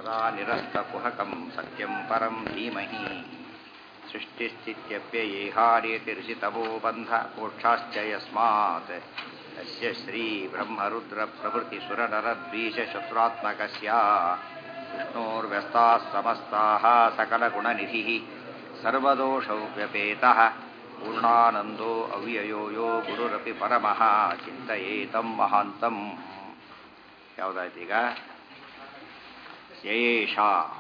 सदा निरस्तकुहकं सत्यं परं धीमहि सृष्टिस्थित्यप्ययेहार्यतिर्षितमो बन्धमोक्षाश्च यस्मात् तस्य श्रीब्रह्मरुद्रप्रभृतिसुरनरद्वीषशत्रुरात्मकस्य विष्णोर्व्यस्ताः समस्ताः सकलगुणनिधिः सर्वदोषौ व्यपेतः पूर्णानन्दो ಅವ್ಯಯೋ ಯೋ ಗುರುರಪಿ ಪರಮಃ ಚಿಂತಯೇತಂ ಮಹಾಂತಂ ಯಾವುದಾಯ್ತು ಈಗ ಯಯೇಷ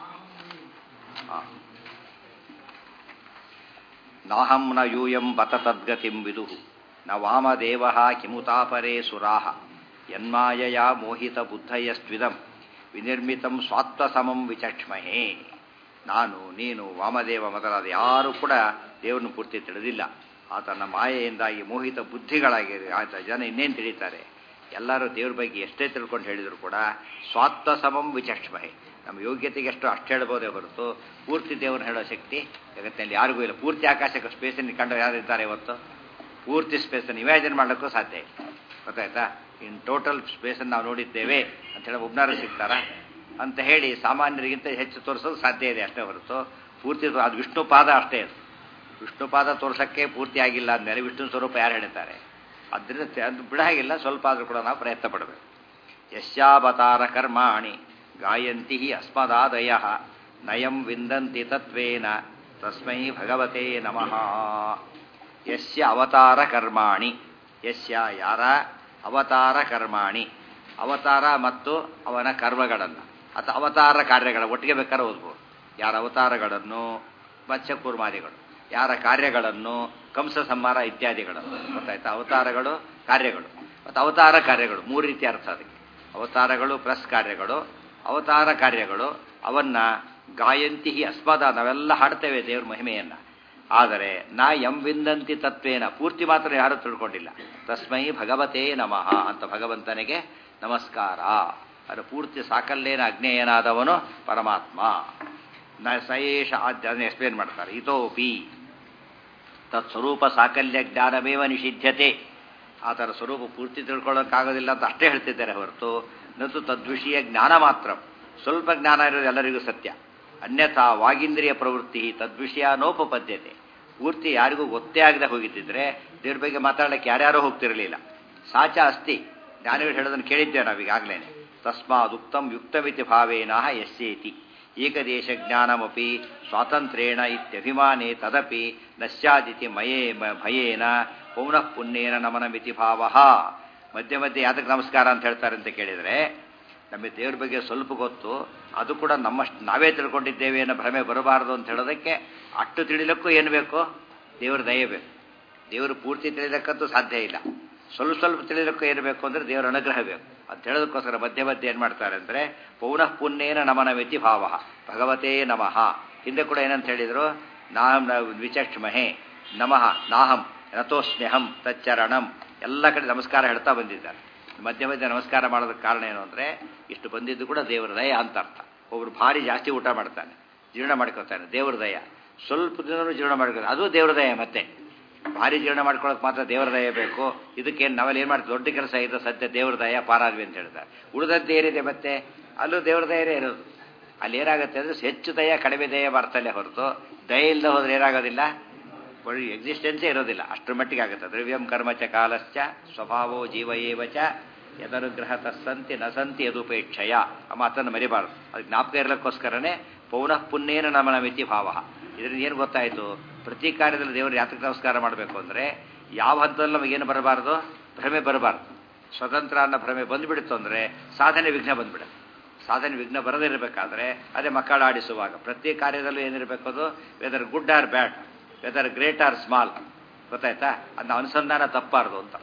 ನಾಹಂ ನ ಯೂಯಂ ಬತ ತದ್ಗತಿಂ ವಿದುಃ ನ ವಾಮದೇವ ಕಿಮುತಾಪರೇ ಸುರಾಹ ಯನ್ಮಾಯಯ ಮೋಹಿತ ಬುದ್ಧಯಸ್ತ್ವಿದಂ ವಿನಿರ್ಮಿತಂ ಸ್ವಾತ್ವಸಮಂ ವಿಚಕ್ಷ್ಮಹೇ ನಾನು ನೀನು ವಾಮದೇವ ಮೊದಲಾದ ಯಾರೂ ಕೂಡ ದೇವರನ್ನು ಪೂರ್ತಿ ತಿಳಿದಿಲ್ಲ ಆತನ ಮಾಯೆಯಿಂದಾಗಿ ಮೋಹಿತ ಬುದ್ಧಿಗಳಾಗಿ ಆತ ಜನ ಇನ್ನೇನು ತಿಳಿತಾರೆ ಎಲ್ಲರೂ ದೇವ್ರ ಬಗ್ಗೆ ಎಷ್ಟೇ ತಿಳ್ಕೊಂಡು ಹೇಳಿದ್ರು ಕೂಡ ಸ್ವಾತ್ವ ಸಮಂ ವಿಚಕ್ಷ್ಮಹೆ ನಮ್ಮ ಯೋಗ್ಯತೆಗೆ ಎಷ್ಟು ಅಷ್ಟು ಹೇಳ್ಬೋದೇ ಹೊರತು ಪೂರ್ತಿ ದೇವ್ರನ್ನ ಹೇಳೋ ಶಕ್ತಿ ಜಗತ್ತಿನಲ್ಲಿ ಯಾರಿಗೂ ಇಲ್ಲ ಪೂರ್ತಿ ಆಕಾಶಕ್ಕೆ ಸ್ಪೇಸನ್ನು ಕಂಡು ಯಾರಿದ್ದಾರೆ ಇವತ್ತು ಪೂರ್ತಿ ಸ್ಪೇಸನ್ನು ಇಮ್ಯಾಜಿನ್ ಮಾಡಲಿಕ್ಕೂ ಸಾಧ್ಯ ಇಲ್ಲ ಗೊತ್ತಾಯ್ತಾ ಇನ್ ಟೋಟಲ್ ಸ್ಪೇಸನ್ನು ನಾವು ನೋಡಿದ್ದೇವೆ ಅಂತ ಹೇಳಿ ಒಬ್ಬನಾರು ಸಿಗ್ತಾರಾ ಅಂತ ಹೇಳಿ ಸಾಮಾನ್ಯರಿಗಿಂತ ಹೆಚ್ಚು ತೋರಿಸೋದು ಸಾಧ್ಯ ಇದೆ ಅಷ್ಟೇ ಹೊರತು ಪೂರ್ತಿ ಅದು ವಿಷ್ಣು ಪಾದ ಅಷ್ಟೇ ಅದು ವಿಷ್ಣು ಪಾದ ತೋರ್ಸೋಕ್ಕೆ ಪೂರ್ತಿ ಆಗಿಲ್ಲ ಅಂದಮೇಲೆ ವಿಷ್ಣು ಸ್ವರೂಪ ಯಾರು ಹೇಳ್ತಾರೆ ಅದರಿಂದ ಅದು ಬಿಡಾಗಿಲ್ಲ ಸ್ವಲ್ಪ ಆದರೂ ಕೂಡ ನಾವು ಪ್ರಯತ್ನ ಪಡಬೇಕು ಯಶ್ಯಾವತಾರ ಕರ್ಮಾಣಿ ಗಾಯಂತಿ ಅಸ್ಮದಾದಯ ನಯಂ ವಿಂದಂತಿ ತತ್ವೇನ ತಸ್ಮೈ ಭಗವತೆ ನಮಃ ಯಸ್ಯ ಅವತಾರ ಕರ್ಮಾಣಿ ಯಸ್ಯ ಯಾರ ಅವತಾರ ಕರ್ಮಾಣಿ ಅವತಾರ ಮತ್ತು ಅವನ ಕರ್ಮಗಳನ್ನು ಅಥವಾ ಅವತಾರ ಕಾರ್ಯಗಳ ಒಟ್ಟಿಗೆ ಬೇಕಾದ್ರೆ ಓದ್ಬೋದು ಯಾರ ಅವತಾರಗಳನ್ನು ಮತ್ಸ್ಯಕೂರ್ಮಾದಿಗಳು ಯಾರ ಕಾರ್ಯಗಳನ್ನು ಕಂಸ ಸಂಹಾರ ಇತ್ಯಾದಿಗಳನ್ನು ಗೊತ್ತಾಯ್ತಾ ಅವತಾರಗಳು ಕಾರ್ಯಗಳು ಮತ್ತು ಅವತಾರ ಕಾರ್ಯಗಳು ಮೂರು ರೀತಿ ಅರ್ಥ ಅದಕ್ಕೆ ಅವತಾರಗಳು ಪ್ಲಸ್ ಕಾರ್ಯಗಳು ಅವತಾರ ಕಾರ್ಯಗಳು ಅವನ್ನ ಗಾಯಂತಿ ಅಸ್ಪದ ನಾವೆಲ್ಲ ಹಾಡ್ತೇವೆ ದೇವ್ರ ಮಹಿಮೆಯನ್ನ ಆದರೆ ನಾ ಎಂ ವಿಂದಂತಿ ತತ್ವೇನ ಪೂರ್ತಿ ಮಾತ್ರ ಯಾರು ತಿಳ್ಕೊಂಡಿಲ್ಲ ತಸ್ಮೈ ಭಗವತೇ ನಮಃ ಅಂತ ಭಗವಂತನಿಗೆ ನಮಸ್ಕಾರ ಅದು ಪೂರ್ತಿ ಸಾಕಲ್ಲೇನ ಅಜ್ಞೇಯನಾದವನು ಪರಮಾತ್ಮ ನ ಸಯೇಷ ಅದನ್ನು ಎಕ್ಸ್ಪ್ಲೇನ್ ಮಾಡ್ತಾರೆ ಇತೋಪಿ ತತ್ಸ್ವರೂಪ ಸಾಕಲ್ಯ ಜ್ಞಾನಮೇವ ನಿಷಿದ್ಧತೆ ಆ ಥರ ಸ್ವರೂಪ ಪೂರ್ತಿ ತಿಳ್ಕೊಳ್ಳೋಕ್ಕಾಗೋದಿಲ್ಲ ಅಂತ ಅಷ್ಟೇ ಹೇಳ್ತಿದ್ದಾರೆ ಹೊರತು ನತು ತದ್ವಿಷಯ ಜ್ಞಾನ ಮಾತ್ರ ಸ್ವಲ್ಪ ಜ್ಞಾನ ಇರೋದು ಎಲ್ಲರಿಗೂ ಸತ್ಯ ಅನ್ಯಥಾ ವಾಗಿಂದ್ರಿಯ ಪ್ರವೃತ್ತಿ ತದ್ವಿಷಯ ನೋಪಪದ್ಯತೆ ಪೂರ್ತಿ ಯಾರಿಗೂ ಗೊತ್ತೇ ಆಗದೆ ಹೋಗಿದ್ದಿದ್ರೆ ದೇವ್ರ ಬಗ್ಗೆ ಮಾತಾಡಲಿಕ್ಕೆ ಯಾರ್ಯಾರೋ ಹೋಗ್ತಿರಲಿಲ್ಲ ಸಾಚ ಅಸ್ತಿ ಜ್ಞಾನಿಗಳು ಹೇಳೋದನ್ನು ಕೇಳಿದ್ದೇವೆ ನಾವೀಗಾಗಲೇ ತಸ್ಮಾದ್ ಉಕ್ತಂ ಯುಕ್ತಮಿತಿ ಭಾವೇನ ಯಸ್ಯೇತಿ ಏಕದೇಶ ಜ್ಞಾನಮಪಿ ಸ್ವಾತಂತ್ರ್ಯೇಣ ಇತ್ಯಭಿಮಾನೇ ತದಪಿ ನಶ್ಯಾದಿತಿ ಮಯೇ ಭಯೇನ ಪೌನಃ ಪುಣ್ಯೇನ ನಮನಮಿತಿ ಭಾವ ಮಧ್ಯೆ ಮಧ್ಯೆ ಯಾತಕ್ಕೆ ನಮಸ್ಕಾರ ಅಂತ ಹೇಳ್ತಾರೆ ಅಂತ ಕೇಳಿದರೆ ನಮಗೆ ದೇವ್ರ ಬಗ್ಗೆ ಸ್ವಲ್ಪ ಗೊತ್ತು ಅದು ಕೂಡ ನಮ್ಮಷ್ಟು ನಾವೇ ತಿಳ್ಕೊಂಡಿದ್ದೇವೆ ಅನ್ನೋ ಭ್ರಮೆ ಬರಬಾರದು ಅಂತ ಹೇಳೋದಕ್ಕೆ ಅಷ್ಟು ತಿಳಿಲಕ್ಕೂ ಏನು ಬೇಕು ದೇವ್ರ ದಯೆ ಬೇಕು ದೇವರು ಪೂರ್ತಿ ತಿಳಿದಕ್ಕಂತೂ ಸಾಧ್ಯ ಇಲ್ಲ ಸ್ವಲ್ಪ ಸ್ವಲ್ಪ ತಿಳಿದಕ್ಕೂ ಏನು ಬೇಕು ಅಂದರೆ ದೇವರ ಅನುಗ್ರಹ ಬೇಕು ಅಂತ ಹೇಳೋದಕ್ಕೋಸ್ಕರ ಮಧ್ಯೆ ಮಧ್ಯೆ ಏನು ಮಾಡ್ತಾರೆ ಅಂದರೆ ಪೌನಃ ಪುಣ್ಯೇನ ನಮನಮಿತಿ ಭಾವ ಭಗವತೇ ನಮಃ ಹಿಂದೆ ಕೂಡ ಏನಂತ ಹೇಳಿದರು ನಾಹಂ ವಿಚಕ್ಷ್ಮಹೆ ನಮಃ ನಾಹಂ ರಥೋಸ್ಮ್ಯಹಂ ತಚ್ಚರಣಂ ಎಲ್ಲ ಕಡೆ ನಮಸ್ಕಾರ ಹೇಳ್ತಾ ಬಂದಿದ್ದಾರೆ ಮಧ್ಯ ಮಧ್ಯೆ ನಮಸ್ಕಾರ ಮಾಡೋದಕ್ಕೆ ಕಾರಣ ಏನು ಅಂದರೆ ಇಷ್ಟು ಬಂದಿದ್ದು ಕೂಡ ದೇವರ ದಯ ಅಂತ ಅರ್ಥ ಒಬ್ರು ಭಾರಿ ಜಾಸ್ತಿ ಊಟ ಮಾಡ್ತಾನೆ ಜೀರ್ಣ ಮಾಡ್ಕೊತಾನೆ ದೇವ್ರ ದಯ ಸ್ವಲ್ಪ ದಿನವೂ ಜೀರ್ಣ ಮಾಡ್ಕೊತಾನೆ ಅದು ದೇವ್ರ ದಯ ಮತ್ತೆ ಭಾರಿ ಜೀರ್ಣ ಮಾಡ್ಕೊಳ್ಳೋಕೆ ಮಾತ್ರ ದೇವರ ದಯ ಬೇಕು ಇದಕ್ಕೇನು ನಾವೆಲ್ಲ ಏನು ಮಾಡ್ತೀವಿ ದೊಡ್ಡ ಕೆಲಸ ಇದೆ ಸದ್ಯ ದೇವ್ರ ದಯ ಪಾರಾದ್ವಿ ಅಂತ ಹೇಳ್ತಾರೆ ಉಳಿದದ್ದು ಏನಿದೆ ಮತ್ತೆ ಅಲ್ಲೂ ದೇವ್ರ ದಯರೇ ಇರೋದು ಅಲ್ಲಿ ಏನಾಗುತ್ತೆ ಅಂದರೆ ಹೆಚ್ಚು ದಯ ಕಡಿಮೆ ದಯ ಬರ್ತಲ್ಲೇ ಹೊರತು ದಯ ಇಲ್ಲದೆ ಹೋದ್ರೆ ಏನಾಗೋದಿಲ್ಲ ಬರೀ ಎಕ್ಸಿಸ್ಟೆನ್ಸೇ ಇರೋದಿಲ್ಲ ಅಷ್ಟರ ಮಟ್ಟಿಗೆ ಆಗುತ್ತೆ ದ್ರವ್ಯಂ ಕರ್ಮಚ ಕಾಲಶ್ಚ ಸ್ವಭಾವೋ ಜೀವ ಏವ ಚ ಯದನುಗ್ರಹ ತಸ್ಸಂತಿ ನ ಸಂತಿ ಯದುಪೇಕ್ಷಯ ಆ ಮಾತನ್ನು ಮರಿಬಾರ್ದು ಅದು ಜ್ಞಾಪಕ ಇರಲಿಕ್ಕೋಸ್ಕರನೇ ಪೌನಃ ಪುಣ್ಯೇನ ನಮನ ಮಿತಿ ಭಾವ ಇದರಿಂದ ಏನು ಗೊತ್ತಾಯಿತು ಪ್ರತಿ ಕಾರ್ಯದಲ್ಲಿ ದೇವರು ಯಾತಕ್ಕೆ ನಮಸ್ಕಾರ ಮಾಡಬೇಕು ಅಂದರೆ ಯಾವ ಹಂತದಲ್ಲಿ ನಮಗೇನು ಬರಬಾರ್ದು ಭ್ರಮೆ ಬರಬಾರ್ದು ಸ್ವತಂತ್ರ ಅನ್ನೋ ಭ್ರಮೆ ಬಂದುಬಿಡ್ತು ಅಂದರೆ ಸಾಧನೆ ವಿಘ್ನ ಬಂದ್ಬಿಡುತ್ತೆ ಸಾಧನೆ ವಿಘ್ನ ಬರದಿರಬೇಕಾದ್ರೆ ಅದೇ ಮಕ್ಕಳ ಆಡಿಸುವಾಗ ಪ್ರತಿ ಕಾರ್ಯದಲ್ಲೂ ಏನಿರಬೇಕು ಅದು weather good or bad weather great or small ಗೊತ್ತಾಯ್ತಾ ಅದನ್ನ ಅನುಸಂಧಾನ ತಪ್ಪಾರ್ದು ಅಂತ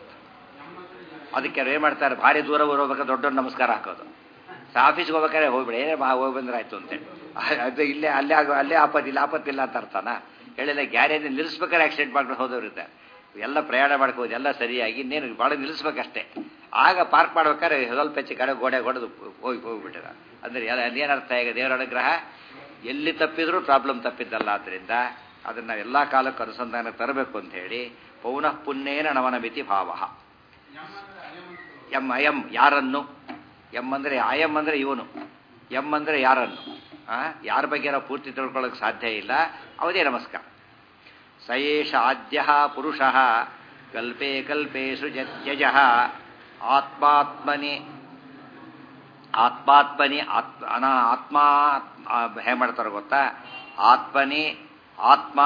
ಅದಕ್ಕೆ ಏನು ಮಾಡ್ತಾರೆ ಭಾರಿ ದೂರ ಹೋಗ್ಬೇಕಾದ್ರೆ ದೊಡ್ಡ ನಮಸ್ಕಾರ ಹಾಕೋದು ಆಫೀಸ್ಗೆ ಹೋಗ್ಬೇಕಾದ್ರೆ ಹೋಗ್ಬಿಡಿ ಏನೇ ಬಾ ಹೋಗಿ ಬಂದ್ರೆ ಆಯ್ತು ಅಂತೇಳಿ ಅದು ಇಲ್ಲೇ ಅಲ್ಲೇ ಆಗೋ ಅಲ್ಲೇ ಆಪತ್ತಿಲ್ಲ ಆಪತ್ತಿಲ್ಲ ಅಂತ ಅರ್ಥನ ಹೇಳಿಲ್ಲ ಗ್ಯಾರೇಜ್ ನಿಲ್ಲಿಸ್ಬೇಕಾದ್ರೆ ಆಕ್ಸಿಡೆಂಟ್ ಮಾಡ್ಕೊಂಡು ಹೋದವ್ರಿದ್ದಾರೆ ಎಲ್ಲ ಪ್ರಯಾಣ ಮಾಡ್ಕೋದು ಎಲ್ಲ ಸರಿಯಾಗಿ ಇನ್ನೇನು ಭಾಳ ನಿಲ್ಲಿಸ್ಬೇಕಷ್ಟೇ ಆಗ ಪಾರ್ಕ್ ಮಾಡ್ಬೇಕಾದ್ರೆ ಸ್ವಲ್ಪ ಹೆಚ್ಚು ಕಡೆ ಗೋಡೆ ಹೊಡೆದು ಹೋಗಿ ಹೋಗಿಬಿಟ್ಟಿದ ಅಂದರೆ ಅದೇನರ್ಥ ಈಗ ದೇವರ ಅನುಗ್ರಹ ಎಲ್ಲಿ ತಪ್ಪಿದ್ರೂ ಪ್ರಾಬ್ಲಮ್ ತಪ್ಪಿದ್ದಲ್ಲ ಆದ್ದರಿಂದ ಅದನ್ನು ಎಲ್ಲ ಕಾಲಕ್ಕೂ ಅನುಸಂಧಾನ ತರಬೇಕು ಅಂತ ಹೇಳಿ ಪೌನಃ ಪುಣ್ಯೇನ ನಮನ ಮಿತಿ ಭಾವ ಎಂ ಅಯಂ ಯಾರನ್ನು ಎಂ ಅಂದರೆ ಅಯಂ ಅಂದರೆ ಇವನು ಎಂ ಅಂದರೆ ಯಾರನ್ನು ಯಾರ ಬಗ್ಗೆ ನಾವು ಪೂರ್ತಿ ತಿಳ್ಕೊಳ್ಳೋಕೆ ಸಾಧ್ಯ ಇಲ್ಲ ಅವದೇ ನಮಸ್ಕಾರ ಸಯೇಷ ಆದ್ಯ ಪುರುಷ ಕಲ್ಪೇ ಕಲ್ಪೇ ಸೃಜತ್ಯಜ ಆತ್ಮಾತ್ಮನಿ ಆತ್ಮಾತ್ಮನಿ ಆತ್ಮ ಅನ ಆತ್ಮ ಹೇಗೆ ಮಾಡ್ತಾರೆ ಗೊತ್ತಾ ಆತ್ಮನಿ ಆತ್ಮ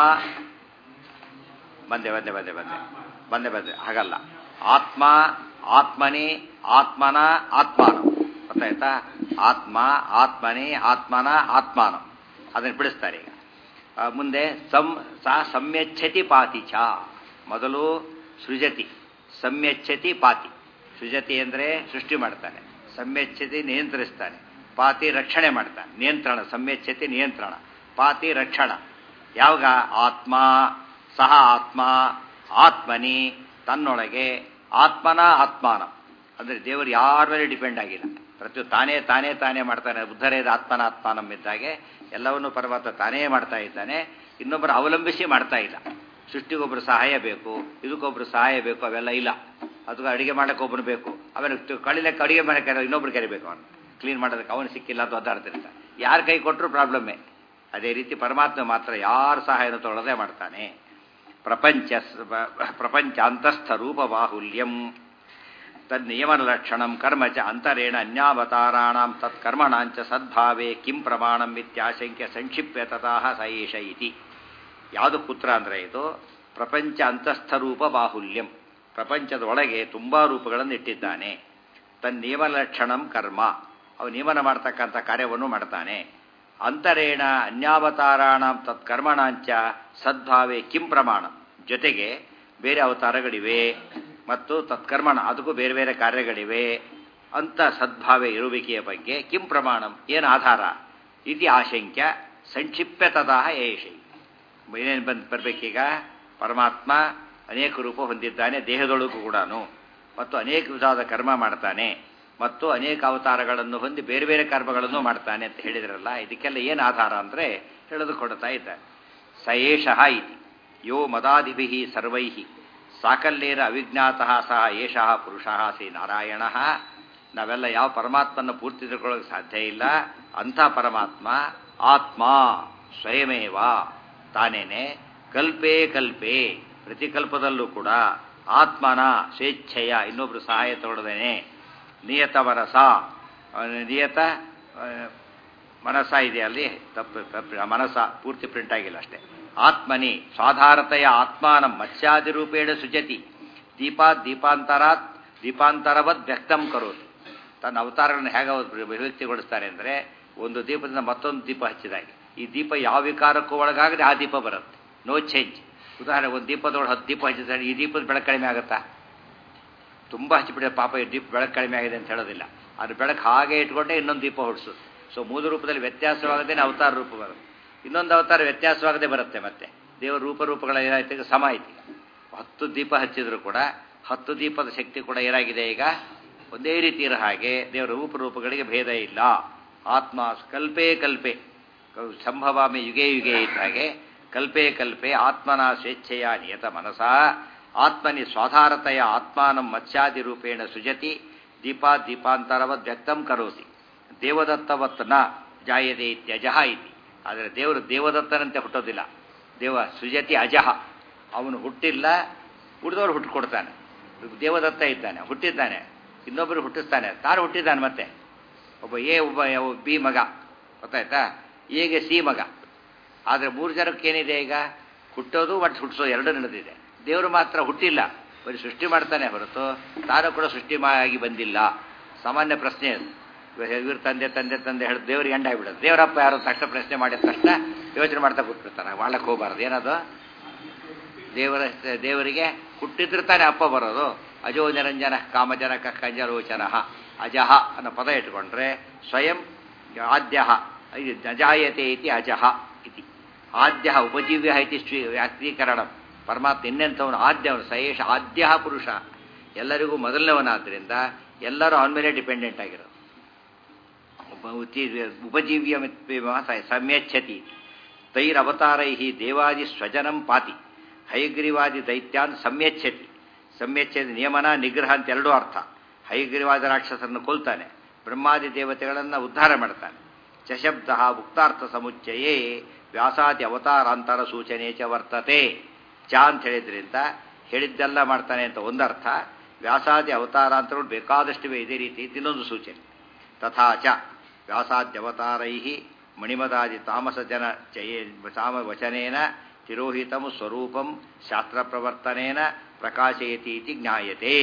ಬಂದೆ ಬಂದೆ ಬಂದೆ ಬಂದೆ ಬಂದೆ ಬಂದೆ ಹಾಗಲ್ಲ ಆತ್ಮ ಆತ್ಮನಿ ಆತ್ಮನ ಆತ್ಮಾನ ಗೊತ್ತಾಯ್ತಾ ಆತ್ಮ ಆತ್ಮನಿ ಆತ್ಮನ ಆತ್ಮಾನ ಅದನ್ನು ಬಿಡಿಸ್ತಾರೆ ಈಗ ಮುಂದೆ ಸಂ ಸಾ ಸಮ್ಯಚ್ಛತಿ ಪಾತಿ ಚ ಮೊದಲು ಸೃಜತಿ ಸಮ್ಯಚ್ಛತಿ ಪಾತಿ ಸೃಜತಿ ಅಂದರೆ ಸೃಷ್ಟಿ ಮಾಡ್ತಾನೆ ಸಮ್ಯಚ್ಛತಿ ನಿಯಂತ್ರಿಸ್ತಾನೆ ಪಾತಿ ರಕ್ಷಣೆ ಮಾಡ್ತಾನೆ ನಿಯಂತ್ರಣ ಸಮ್ಯಚ್ಛತಿ ನಿಯಂತ್ರಣ ಪಾತಿ ರಕ್ಷಣ ಯಾವಾಗ ಆತ್ಮ ಸಹ ಆತ್ಮ ಆತ್ಮನಿ ತನ್ನೊಳಗೆ ಆತ್ಮನ ಆತ್ಮಾನ ಅಂದರೆ ದೇವರು ಯಾರ ಮೇಲೆ ಡಿಪೆಂಡ್ ಆಗಿಲ್ಲ ಪ್ರತಿ ತಾನೇ ತಾನೇ ತಾನೇ ಮಾಡ್ತಾನೆ ಬುದ್ಧರೇದ ಆತ್ಮನ ಆತ್ಮಾನಂ ಇದ್ದಾಗೆ ಎಲ್ಲವನ್ನೂ ಪರಮಾತ್ಮ ತಾನೇ ಮಾಡ್ತಾ ಇದ್ದಾನೆ ಇನ್ನೊಬ್ಬರು ಅವಲಂಬಿಸಿ ಮಾಡ್ತಾ ಇಲ್ಲ ಸೃಷ್ಟಿಗೊಬ್ಬರು ಸಹಾಯ ಬೇಕು ಇದಕ್ಕೊಬ್ರು ಸಹಾಯ ಬೇಕು ಅವೆಲ್ಲ ಇಲ್ಲ ಅದಕ್ಕೆ ಅಡಿಗೆ ಮಾಡಕ್ಕೆ ಒಬ್ಬರು ಬೇಕು ಆಮೇಲೆ ಕಳಿಲಕ್ಕೆ ಅಡಿಗೆ ಮಾಡಕ್ಕೆ ಇನ್ನೊಬ್ರು ಕರಿಬೇಕು ಅವನು ಕ್ಲೀನ್ ಮಾಡೋದಕ್ಕೆ ಅವನು ಸಿಕ್ಕಿಲ್ಲ ಅಂತ ಒದ್ದಾಡ್ತಿರ್ತ ಯಾರ ಕೈ ಕೊಟ್ಟರು ಪ್ರಾಬ್ಲಮ್ಮೇ ಅದೇ ರೀತಿ ಪರಮಾತ್ಮ ಮಾತ್ರ ಯಾರ ಸಹಾಯನ ತೊಗೊಳ್ಳದೆ ಮಾಡ್ತಾನೆ ಪ್ರಪಂಚ ಪ್ರಪಂಚ ಅಂತಸ್ಥ ರೂಪ ಬಾಹುಲ್ಯಂ ತನ್ನಿಯಮನ ಲಕ್ಷಣಂ ಕರ್ಮ ಚ ಅಂತರೇಣ ಅನ್ಯಾವತಾರಾಣಂ ತತ್ಕರ್ಮಣಾಂಚ ಸದ್ಭಾವೇ ಕಿಂ ಪ್ರಮಾಣಂ ಇತ್ಯಾಶಂಕ್ಯ ಸಂಕ್ಷಿಪ್ಯ ತತಃ ಸಯೇಷ ಇತಿ ಯಾವುದು ಪುತ್ರ ಅಂದರೆ ಇದು ಪ್ರಪಂಚ ಅಂತಸ್ಥ ರೂಪ ಬಾಹುಲ್ಯಂ ಪ್ರಪಂಚದ ಒಳಗೆ ತುಂಬ ರೂಪಗಳನ್ನು ಇಟ್ಟಿದ್ದಾನೆ ತನ್ನ ನಿಯಮ ಲಕ್ಷಣಂ ಕರ್ಮ ಅವು ನಿಯಮನ ಮಾಡ್ತಕ್ಕಂಥ ಕಾರ್ಯವನ್ನು ಮಾಡ್ತಾನೆ ಅಂತರೇಣ ಅನ್ಯಾವತಾರಾಣ ತತ್ಕರ್ಮಣಾಂಚ ಸದ್ಭಾವೇ ಕಿಂ ಪ್ರಮಾಣ ಜೊತೆಗೆ ಬೇರೆ ಅವತಾರಗಳಿವೆ ಮತ್ತು ತತ್ಕರ್ಮಣ ಅದಕ್ಕೂ ಬೇರೆ ಬೇರೆ ಕಾರ್ಯಗಳಿವೆ ಅಂತ ಸದ್ಭಾವ ಇರುವಿಕೆಯ ಬಗ್ಗೆ ಕಿಂ ಪ್ರಮಾಣಂ ಏನು ಆಧಾರ ಇತಿ ಆಶಂಕ್ಯ ಸಂಕ್ಷಿಪ್ಯ ತದಾಹ ಏಷೈ ಏನೇನು ಬಂದು ಬರಬೇಕೀಗ ಪರಮಾತ್ಮ ಅನೇಕ ರೂಪ ಹೊಂದಿದ್ದಾನೆ ದೇಹದೊಳಗೂ ಕೂಡ ಮತ್ತು ಅನೇಕ ವಿಧವಾದ ಕರ್ಮ ಮಾಡ್ತಾನೆ ಮತ್ತು ಅನೇಕ ಅವತಾರಗಳನ್ನು ಹೊಂದಿ ಬೇರೆ ಬೇರೆ ಕರ್ಮಗಳನ್ನು ಮಾಡ್ತಾನೆ ಅಂತ ಹೇಳಿದ್ರಲ್ಲ ಇದಕ್ಕೆಲ್ಲ ಏನು ಆಧಾರ ಅಂದರೆ ಹೇಳೋದು ಕೊಡ್ತಾ ಇದ್ದಾನೆ ಸ ಏಷಃ ಇತಿ ಯೋ ಮದಾದಿಭಿ ಸರ್ವೈ ಸಾಕಲ್ಯೇನ ಅವಿಜ್ಞಾತಃ ಸಹ ಏಷಃ ಪುರುಷಃ ಶ್ರೀ ನಾರಾಯಣ ನಾವೆಲ್ಲ ಯಾವ ಪರಮಾತ್ಮನ ಪೂರ್ತಿ ತಿಳ್ಕೊಳ್ಳೋಕೆ ಸಾಧ್ಯ ಇಲ್ಲ ಅಂಥ ಪರಮಾತ್ಮ ಆತ್ಮ ಸ್ವಯಮೇವ ತಾನೇನೆ ಕಲ್ಪೇ ಕಲ್ಪೇ ಪ್ರತಿಕಲ್ಪದಲ್ಲೂ ಕೂಡ ಆತ್ಮನ ಸ್ವೇಚ್ಛೆಯ ಇನ್ನೊಬ್ರು ಸಹಾಯ ತಗೊಳ್ಳದೇನೆ ನಿಯತ ಮನಸ ನಿಯತ ಮನಸ ಇದೆ ಅಲ್ಲಿ ತಪ್ಪು ತಪ್ಪು ಮನಸ ಪೂರ್ತಿ ಪ್ರಿಂಟ್ ಆಗಿಲ್ಲ ಅಷ್ಟೇ ಆತ್ಮನಿ ಸ್ವಾಧಾರತೆಯ ಆತ್ಮಾನ ಮತ್ಸ್ಯಾದಿ ರೂಪೇಣ ಸುಜತಿ ದೀಪಾತ್ ದೀಪಾಂತರಾತ್ ದೀಪಾಂತರವತ್ ವ್ಯಕ್ತಂ ಕರೋದು ತನ್ನ ಅವತಾರಗಳನ್ನು ಹೇಗೆ ಅಭಿವ್ಯಕ್ತಿಗೊಳಿಸ್ತಾರೆ ಅಂದರೆ ಒಂದು ದೀಪದಿಂದ ಮತ್ತೊಂದು ದೀಪ ಹಚ್ಚಿದಾಗೆ ಈ ದೀಪ ಯಾವ ವಿಕಾರಕ್ಕೂ ಒಳಗಾಗದೆ ಆ ದೀಪ ಬರುತ್ತೆ ನೋ ಚೇಂಜ್ ಉದಾಹರಣೆ ಒಂದು ದೀಪದೊಳಗೆ ಹತ್ತು ದೀಪ ಹಚ್ಚಿದ್ದಾರೆ ಈ ದೀಪದ ಬೆಳಕು ಕಡಿಮೆ ಆಗುತ್ತಾ ತುಂಬ ಹಚ್ಚಿಬಿಟ್ಟರೆ ಪಾಪ ಈ ದೀಪ ಬೆಳಕು ಕಡಿಮೆ ಆಗಿದೆ ಅಂತ ಹೇಳೋದಿಲ್ಲ ಅದು ಬೆಳಕು ಹಾಗೆ ಇಟ್ಕೊಂಡೆ ಇನ್ನೊಂದು ದೀಪ ಹೊಡಿಸು ಸೊ ಮೂಲ ರೂಪದಲ್ಲಿ ವ್ಯತ್ಯಾಸವಾಗದೇ ಅವತಾರ ರೂಪ ಬರುತ್ತೆ ಇನ್ನೊಂದು ಅವತಾರ ವ್ಯತ್ಯಾಸವಾಗದೆ ಬರುತ್ತೆ ಮತ್ತೆ ದೇವರ ರೂಪರೂಪಗಳ ಏನಾಯ್ತು ಸಮ ಐತಿ ಹತ್ತು ದೀಪ ಹಚ್ಚಿದ್ರು ಕೂಡ ಹತ್ತು ದೀಪದ ಶಕ್ತಿ ಕೂಡ ಏನಾಗಿದೆ ಈಗ ಒಂದೇ ರೀತಿ ಇರೋ ಹಾಗೆ ದೇವರ ರೂಪರೂಪಗಳಿಗೆ ಭೇದ ಇಲ್ಲ ಆತ್ಮ ಕಲ್ಪೇ ಕಲ್ಪೆ ಸಂಭವಾಮಿ ಯುಗೆ ಯುಗೆ ಇದ್ದ ಹಾಗೆ ಕಲ್ಪೇ ಕಲ್ಪೆ ಆತ್ಮನ ಸ್ವೇಚ್ಛೆಯ ನಿಯತ ಮನಸ ಆತ್ಮನಿ ಸ್ವಾಧಾರತೆಯ ಆತ್ಮಾನಂ ಮತ್ಸ್ಯಾದಿ ರೂಪೇಣ ಸುಜತಿ ದೀಪಾ ದೀಪಾಂತರವದ್ ವ್ಯಕ್ತಂ ಕರೋತಿ ದೇವದತ್ತವತ್ ನ ಜಾಯತೆ ಇತ್ಯಜಃ ಇತಿ ಆದರೆ ದೇವರು ದೇವದತ್ತನಂತೆ ಹುಟ್ಟೋದಿಲ್ಲ ದೇವ ಸುಜತಿ ಅಜಹ ಅವನು ಹುಟ್ಟಿಲ್ಲ ಹುಟ್ಟಿದವರು ಹುಟ್ಟುಕೊಡ್ತಾನೆ ದೇವದತ್ತ ಇದ್ದಾನೆ ಹುಟ್ಟಿದ್ದಾನೆ ಇನ್ನೊಬ್ಬರು ಹುಟ್ಟಿಸ್ತಾನೆ ತಾನು ಹುಟ್ಟಿದ್ದಾನೆ ಮತ್ತೆ ಒಬ್ಬ ಎ ಒಬ್ಬ ಬಿ ಮಗ ಗೊತ್ತಾಯ್ತಾ ಎಗೆ ಸಿ ಮಗ ಆದರೆ ಮೂರು ಜನಕ್ಕೆ ಏನಿದೆ ಈಗ ಹುಟ್ಟೋದು ಮತ್ತು ಹುಟ್ಟಿಸೋದು ಎರಡೂ ನಡೆದಿದೆ ದೇವರು ಮಾತ್ರ ಹುಟ್ಟಿಲ್ಲ ಬರೀ ಸೃಷ್ಟಿ ಮಾಡ್ತಾನೆ ಹೊರತು ತಾನು ಕೂಡ ಸೃಷ್ಟಿ ಆಗಿ ಬಂದಿಲ್ಲ ಸಾಮಾನ್ಯ ಪ್ರಶ್ನೆ ಅದು ಇವ್ರ ತಂದೆ ತಂದೆ ತಂದೆ ಹೇಳಿದ ದೇವ್ರಿಗೆ ಎಂಡ ಆಗ್ಬಿಡೋದು ದೇವರಪ್ಪ ಯಾರು ತಕ್ಷಣ ಪ್ರಶ್ನೆ ಮಾಡಿದ ತಕ್ಷಣ ಯೋಚನೆ ಮಾಡ್ತಾ ಕೂತ್ಬಿಡ್ತಾನೆ ಮಾಡಕ್ಕೆ ಹೋಗಬಾರ್ದು ಏನದು ದೇವರ ದೇವರಿಗೆ ಹುಟ್ಟಿದ್ರೆ ತಾನೇ ಅಪ್ಪ ಬರೋದು ಅಜೋ ನಿರಂಜನ ಕಾಮಜನ ಕಂಜರೋಚನ ಅಜಹ ಅನ್ನೋ ಪದ ಇಟ್ಕೊಂಡ್ರೆ ಸ್ವಯಂ ಆದ್ಯ ಅಜಾಯತೆ ಇತಿ ಅಜಹ ಇತಿ ಆದ್ಯ ಉಪಜೀವ್ಯ ಇತಿ ವ್ಯಾಕ್ತೀಕರಣ ಪರಮಾತ್ಮ ಇನ್ನೆಂಥವನು ಆದ್ಯವನು ಸಯೇಷ ಆದ್ಯ ಪುರುಷ ಎಲ್ಲರಿಗೂ ಮೊದಲನೇವನಾದ್ದರಿಂದ ಎಲ್ಲರೂ ಅವನ ಮೇಲೆ ಡಿಪೆಂಡೆಂಟ್ ಆಗಿರೋದು ಉಪಜೀವ್ಯ ಸಮ್ಯಚ್ಛತಿ ತೈರವತಾರೈ ದೇವಾದಿ ಸ್ವಜನಂ ಪಾತಿ ಹೈಗ್ರೀವಾದಿ ದೈತ್ಯಾನ್ ಸಮ್ಯಚ್ಛತಿ ಸಮ್ಯಚ್ಛತಿ ನಿಯಮನ ನಿಗ್ರಹ ಅಂತ ಎರಡೂ ಅರ್ಥ ಹೈಗ್ರೀವಾದ ರಾಕ್ಷಸರನ್ನು ಕೊಲ್ತಾನೆ ಬ್ರಹ್ಮಾದಿ ದೇವತೆಗಳನ್ನು ಉದ್ಧಾರ ಮಾಡ್ತಾನೆ ಚಶಬ್ದ ಉಕ್ತಾರ್ಥ ಸಮುಚ್ಚಯೇ ವ್ಯಾಸಾದಿ ಅವತಾರಾಂತರ ಸೂಚನೆ ಚ ವರ್ತತೆ ಚ ಅಂತ ಹೇಳಿದ್ರಿಂದ ಹೇಳಿದ್ದೆಲ್ಲ ಮಾಡ್ತಾನೆ ಅಂತ ಒಂದರ್ಥ ವ್ಯಾಸಾದಿ ಅವತಾರಾಂತರಗಳು ಬೇಕಾದಷ್ಟಿವೆ ಇದೇ ರೀತಿ ಇನ್ನೊಂದು ಸೂಚನೆ ತಥಾ ಚ ವ್ಯಾಸಾದ್ಯವತಾರೈ ಮಣಿಮದಾದಿ ತಾಮಸ ಜನ ಚಯೇ ತಾಮ ವಚನೇನ ತಿರೋಹಿತಂ ಸ್ವರೂಪಂ ಶಾಸ್ತ್ರ ಪ್ರವರ್ತನೇನ ಪ್ರಕಾಶಯತಿ ಇತಿ ಜ್ಞಾಯತೆ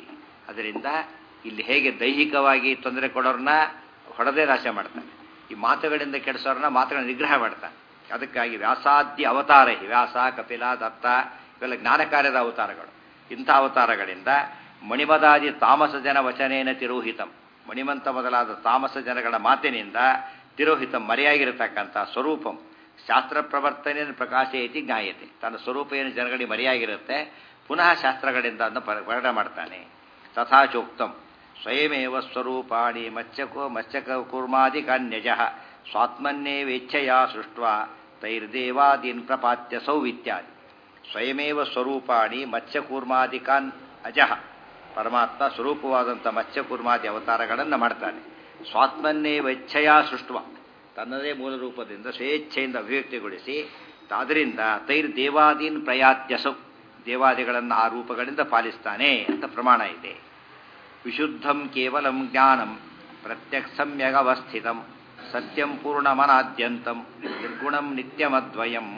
ಅದರಿಂದ ಇಲ್ಲಿ ಹೇಗೆ ದೈಹಿಕವಾಗಿ ತೊಂದರೆ ಕೊಡೋರನ್ನ ಹೊಡೆದೇ ನಾಶ ಮಾಡ್ತಾನೆ ಈ ಮಾತುಗಳಿಂದ ಕೆಡಿಸೋರನ್ನ ಮಾತುಗಳನ್ನ ನಿಗ್ರಹ ಮಾಡ್ತಾನೆ ಅದಕ್ಕಾಗಿ ವ್ಯಾಸಾದ್ಯ ಅವತಾರ ವ್ಯಾಸ ಕಪಿಲ ದತ್ತ ಇವೆಲ್ಲ ಜ್ಞಾನ ಕಾರ್ಯದ ಅವತಾರಗಳು ಇಂಥ ಅವತಾರಗಳಿಂದ ಮಣಿಮದಾದಿ ತಾಮಸ ಜನ ವಚನೇನ ತಿರೋಹಿತಂ ಮಣಿಮಂತ ಮೊದಲಾದ ತಾಮಸ ಜನಗಳ ಮಾತಿನಿಂದ ತಿರೋಹಿತಂ ಮರೆಯಾಗಿರತಕ್ಕಂಥ ಸ್ವರೂಪಂ ಶಾಸ್ತ್ರ ಪ್ರವರ್ತನೆಯನ್ನು ಪ್ರಕಾಶಯತಿ ಜ್ಞಾಯತೆ ತನ್ನ ಸ್ವರೂಪ ಏನು ಜನಗಳಿಗೆ ಮರೆಯಾಗಿರುತ್ತೆ ಪುನಃ ಶಾಸ್ತ್ರಗಳಿಂದ ಅದನ್ನು ಪ್ರಕಟ ಮಾಡ್ತಾನೆ ತಥಾಚೋಕ್ತಂ ಸ್ವಯಮೇವ ಸ್ವರೂಪಾಣಿ ಮಚ್ಚಕೋ ಮಚ್ಚಕ ಕೂರ್ಮಾದಿ ಕಾನ್ಯಜ ಸ್ವಾತ್ಮನ್ನೇವೇಚ್ಛೆಯ ಸೃಷ್ಟ ತೈರ್ದೇವಾದೀನ್ ಪ್ರಪಾತ್ಯ ಸೌ ಇತ್ಯಾದಿ ಸ್ವಯಮೇವ ಸ್ವರೂಪಾಣಿ ಮತ್ಸ್ಯಕೂರ್ಮಾದಿಕಾನ್ ಅಜಃ ಪರಮಾತ್ಮ ಸ್ವರೂಪವಾದಂಥ ಮತ್ಸ್ಯಕೂರ್ಮಾದಿ ಅವತಾರಗಳನ್ನು ಮಾಡ್ತಾನೆ ಸ್ವಾತ್ಮನ್ನೇವೆಚ್ಛೆಯ ಸೃಷ್ಟ ತನ್ನದೇ ಮೂಲ ರೂಪದಿಂದ ಸ್ವೇಚ್ಛೆಯಿಂದ ಅಭಿವ್ಯಕ್ತಿಗೊಳಿಸಿ ಅದರಿಂದ ತೈರ್ ದೇವಾದೀನ್ ಪ್ರಯಾತ್ಯಸೌ ದೇವಾದಿಗಳನ್ನು ಆ ರೂಪಗಳಿಂದ ಪಾಲಿಸ್ತಾನೆ ಅಂತ ಪ್ರಮಾಣ ಇದೆ ವಿಶುದ್ಧಂ ಕೇವಲಂ ಜ್ಞಾನಂ ಪ್ರತ್ಯಕ್ ಸಮ್ಯಗವಸ್ಥಿತಂ ಸತ್ಯಂ ಪೂರ್ಣಮನಾದ್ಯಂತಂ ನಿರ್ಗುಣಂ ನಿತ್ಯಮದ್ವಯಂ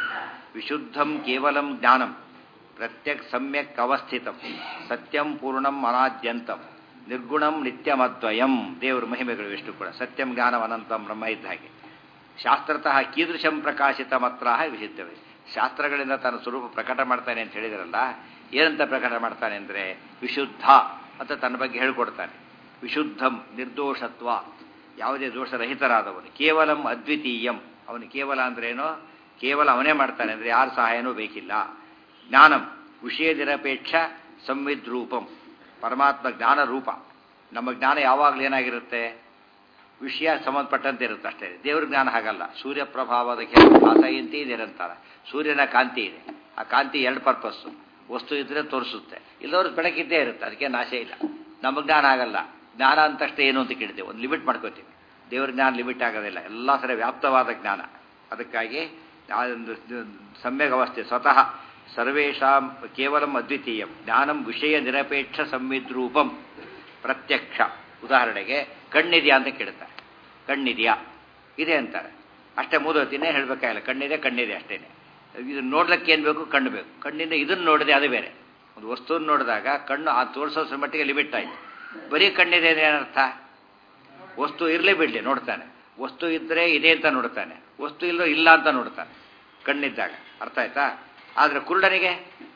ವಿಶುದ್ಧಂ ಕೇವಲಂ ಜ್ಞಾನಂ ಪ್ರತ್ಯಕ್ ಸಮ್ಯಕ್ ಅವಸ್ಥಿತಂ ಸತ್ಯಂ ಪೂರ್ಣಂ ಅನಾದ್ಯಂತಂ ನಿರ್ಗುಣಂ ನಿತ್ಯಮದ್ವಯಂ ದೇವರ ಮಹಿಮೆಗಳು ಎಷ್ಟು ಕೂಡ ಸತ್ಯಂ ಜ್ಞಾನಂ ಅನಂತಂ ಬ್ರಹ್ಮ ಇದ್ದ ಹಾಗೆ ಶಾಸ್ತ್ರತಃ ಕೀದೃಶಂ ಪ್ರಕಾಶಿತ ಮಾತ್ರ ವಿಷಿದ್ಧವೇ ಶಾಸ್ತ್ರಗಳಿಂದ ತನ್ನ ಸ್ವರೂಪ ಪ್ರಕಟ ಮಾಡ್ತಾನೆ ಅಂತ ಹೇಳಿದ್ರಲ್ಲ ಏನಂತ ಪ್ರಕಟ ಮಾಡ್ತಾನೆ ಅಂದರೆ ವಿಶುದ್ಧ ಅಂತ ತನ್ನ ಬಗ್ಗೆ ಹೇಳ್ಕೊಡ್ತಾನೆ ವಿಶುದ್ಧಂ ನಿರ್ದೋಷತ್ವ ಯಾವುದೇ ದೋಷರಹಿತರಾದವನು ಕೇವಲಂ ಅದ್ವಿತೀಯಂ ಅವನು ಕೇವಲ ಅಂದ್ರೇನೋ ಕೇವಲ ಅವನೇ ಮಾಡ್ತಾನೆ ಅಂದರೆ ಯಾರ ಸಹಾಯನೂ ಬೇಕಿಲ್ಲ ಜ್ಞಾನಂ ವಿಷಯ ನಿರಪೇಕ್ಷ ಸಂವಿದ್ರೂಪಂ ಪರಮಾತ್ಮ ಜ್ಞಾನ ರೂಪ ನಮ್ಮ ಜ್ಞಾನ ಯಾವಾಗಲೂ ಏನಾಗಿರುತ್ತೆ ವಿಷಯ ಸಂಬಂಧಪಟ್ಟಂತೆ ಇರುತ್ತೆ ಅಷ್ಟೇ ದೇವ್ರ ಜ್ಞಾನ ಹಾಗಲ್ಲ ಸೂರ್ಯ ಪ್ರಭಾವದ ಕೆಲವು ಕಾಸಯಂತಿ ನಿರಂತರ ಸೂರ್ಯನ ಕಾಂತಿ ಇದೆ ಆ ಕಾಂತಿ ಎರಡು ಪರ್ಪಸ್ಸು ವಸ್ತು ಇದ್ರೆ ತೋರಿಸುತ್ತೆ ಇಲ್ಲವ್ರು ಬೆಳಕಿದ್ದೇ ಇರುತ್ತೆ ಅದಕ್ಕೆ ನಾಶ ಇಲ್ಲ ನಮ್ಮ ಜ್ಞಾನ ಆಗಲ್ಲ ಜ್ಞಾನ ಅಂತಷ್ಟೇ ಏನು ಅಂತ ಕೇಳ್ತೇವೆ ಒಂದು ಲಿಮಿಟ್ ಮಾಡ್ಕೋತೀವಿ ದೇವ್ರ ಜ್ಞಾನ ಲಿಮಿಟ್ ಆಗೋದಿಲ್ಲ ಎಲ್ಲ ಸರಿ ವ್ಯಾಪ್ತವಾದ ಜ್ಞಾನ ಅದಕ್ಕಾಗಿ ಒಂದು ಸಮ್ಯಕ್ ಅವಸ್ಥೆ ಸ್ವತಃ ಸರ್ವೇಷಾಂ ಕೇವಲಂ ಅದ್ವಿತೀಯಂ ಜ್ಞಾನಂ ವಿಷಯ ನಿರಪೇಕ್ಷ ಸಂವಿದ್ರೂಪಂ ಪ್ರತ್ಯಕ್ಷ ಉದಾಹರಣೆಗೆ ಕಣ್ಣಿದೆಯಾ ಅಂತ ಕೇಳ್ತಾರೆ ಕಣ್ಣಿದೆಯಾ ಇದೆ ಅಂತಾರೆ ಅಷ್ಟೇ ಮೂದೋತಿನೇ ಹೇಳಬೇಕಾಗಿಲ್ಲ ಕಣ್ಣಿದೆ ಕಣ್ಣಿದೆ ಅಷ್ಟೇನೆ ಇದನ್ನ ನೋಡ್ಲಿಕ್ಕೆ ಏನು ಬೇಕು ಕಣ್ಣು ಬೇಕು ಕಣ್ಣಿಂದ ಇದನ್ನು ನೋಡಿದೆ ಅದು ಬೇರೆ ಒಂದು ವಸ್ತುವನ್ನು ನೋಡಿದಾಗ ಕಣ್ಣು ಆ ತೋರಿಸೋ ಮಟ್ಟಿಗೆ ಲಿಮಿಟ್ ಆಯಿತು ಬರೀ ಕಣ್ಣಿದೆ ಅಂದ್ರೆ ಏನರ್ಥ ವಸ್ತು ಇರಲಿ ಬಿಡಲಿ ನೋಡ್ತಾನೆ ವಸ್ತು ಇದ್ದರೆ ಇದೆ ಅಂತ ನೋಡ್ತಾನೆ ವಸ್ತು ಇಲ್ಲೋ ಇಲ್ಲ ಅಂತ ನೋಡ್ತಾನೆ ಕಣ್ಣಿದ್ದಾಗ ಅರ್ಥ ಆಯ್ತಾ ಆದರೆ ಕುರುಡನಿಗೆ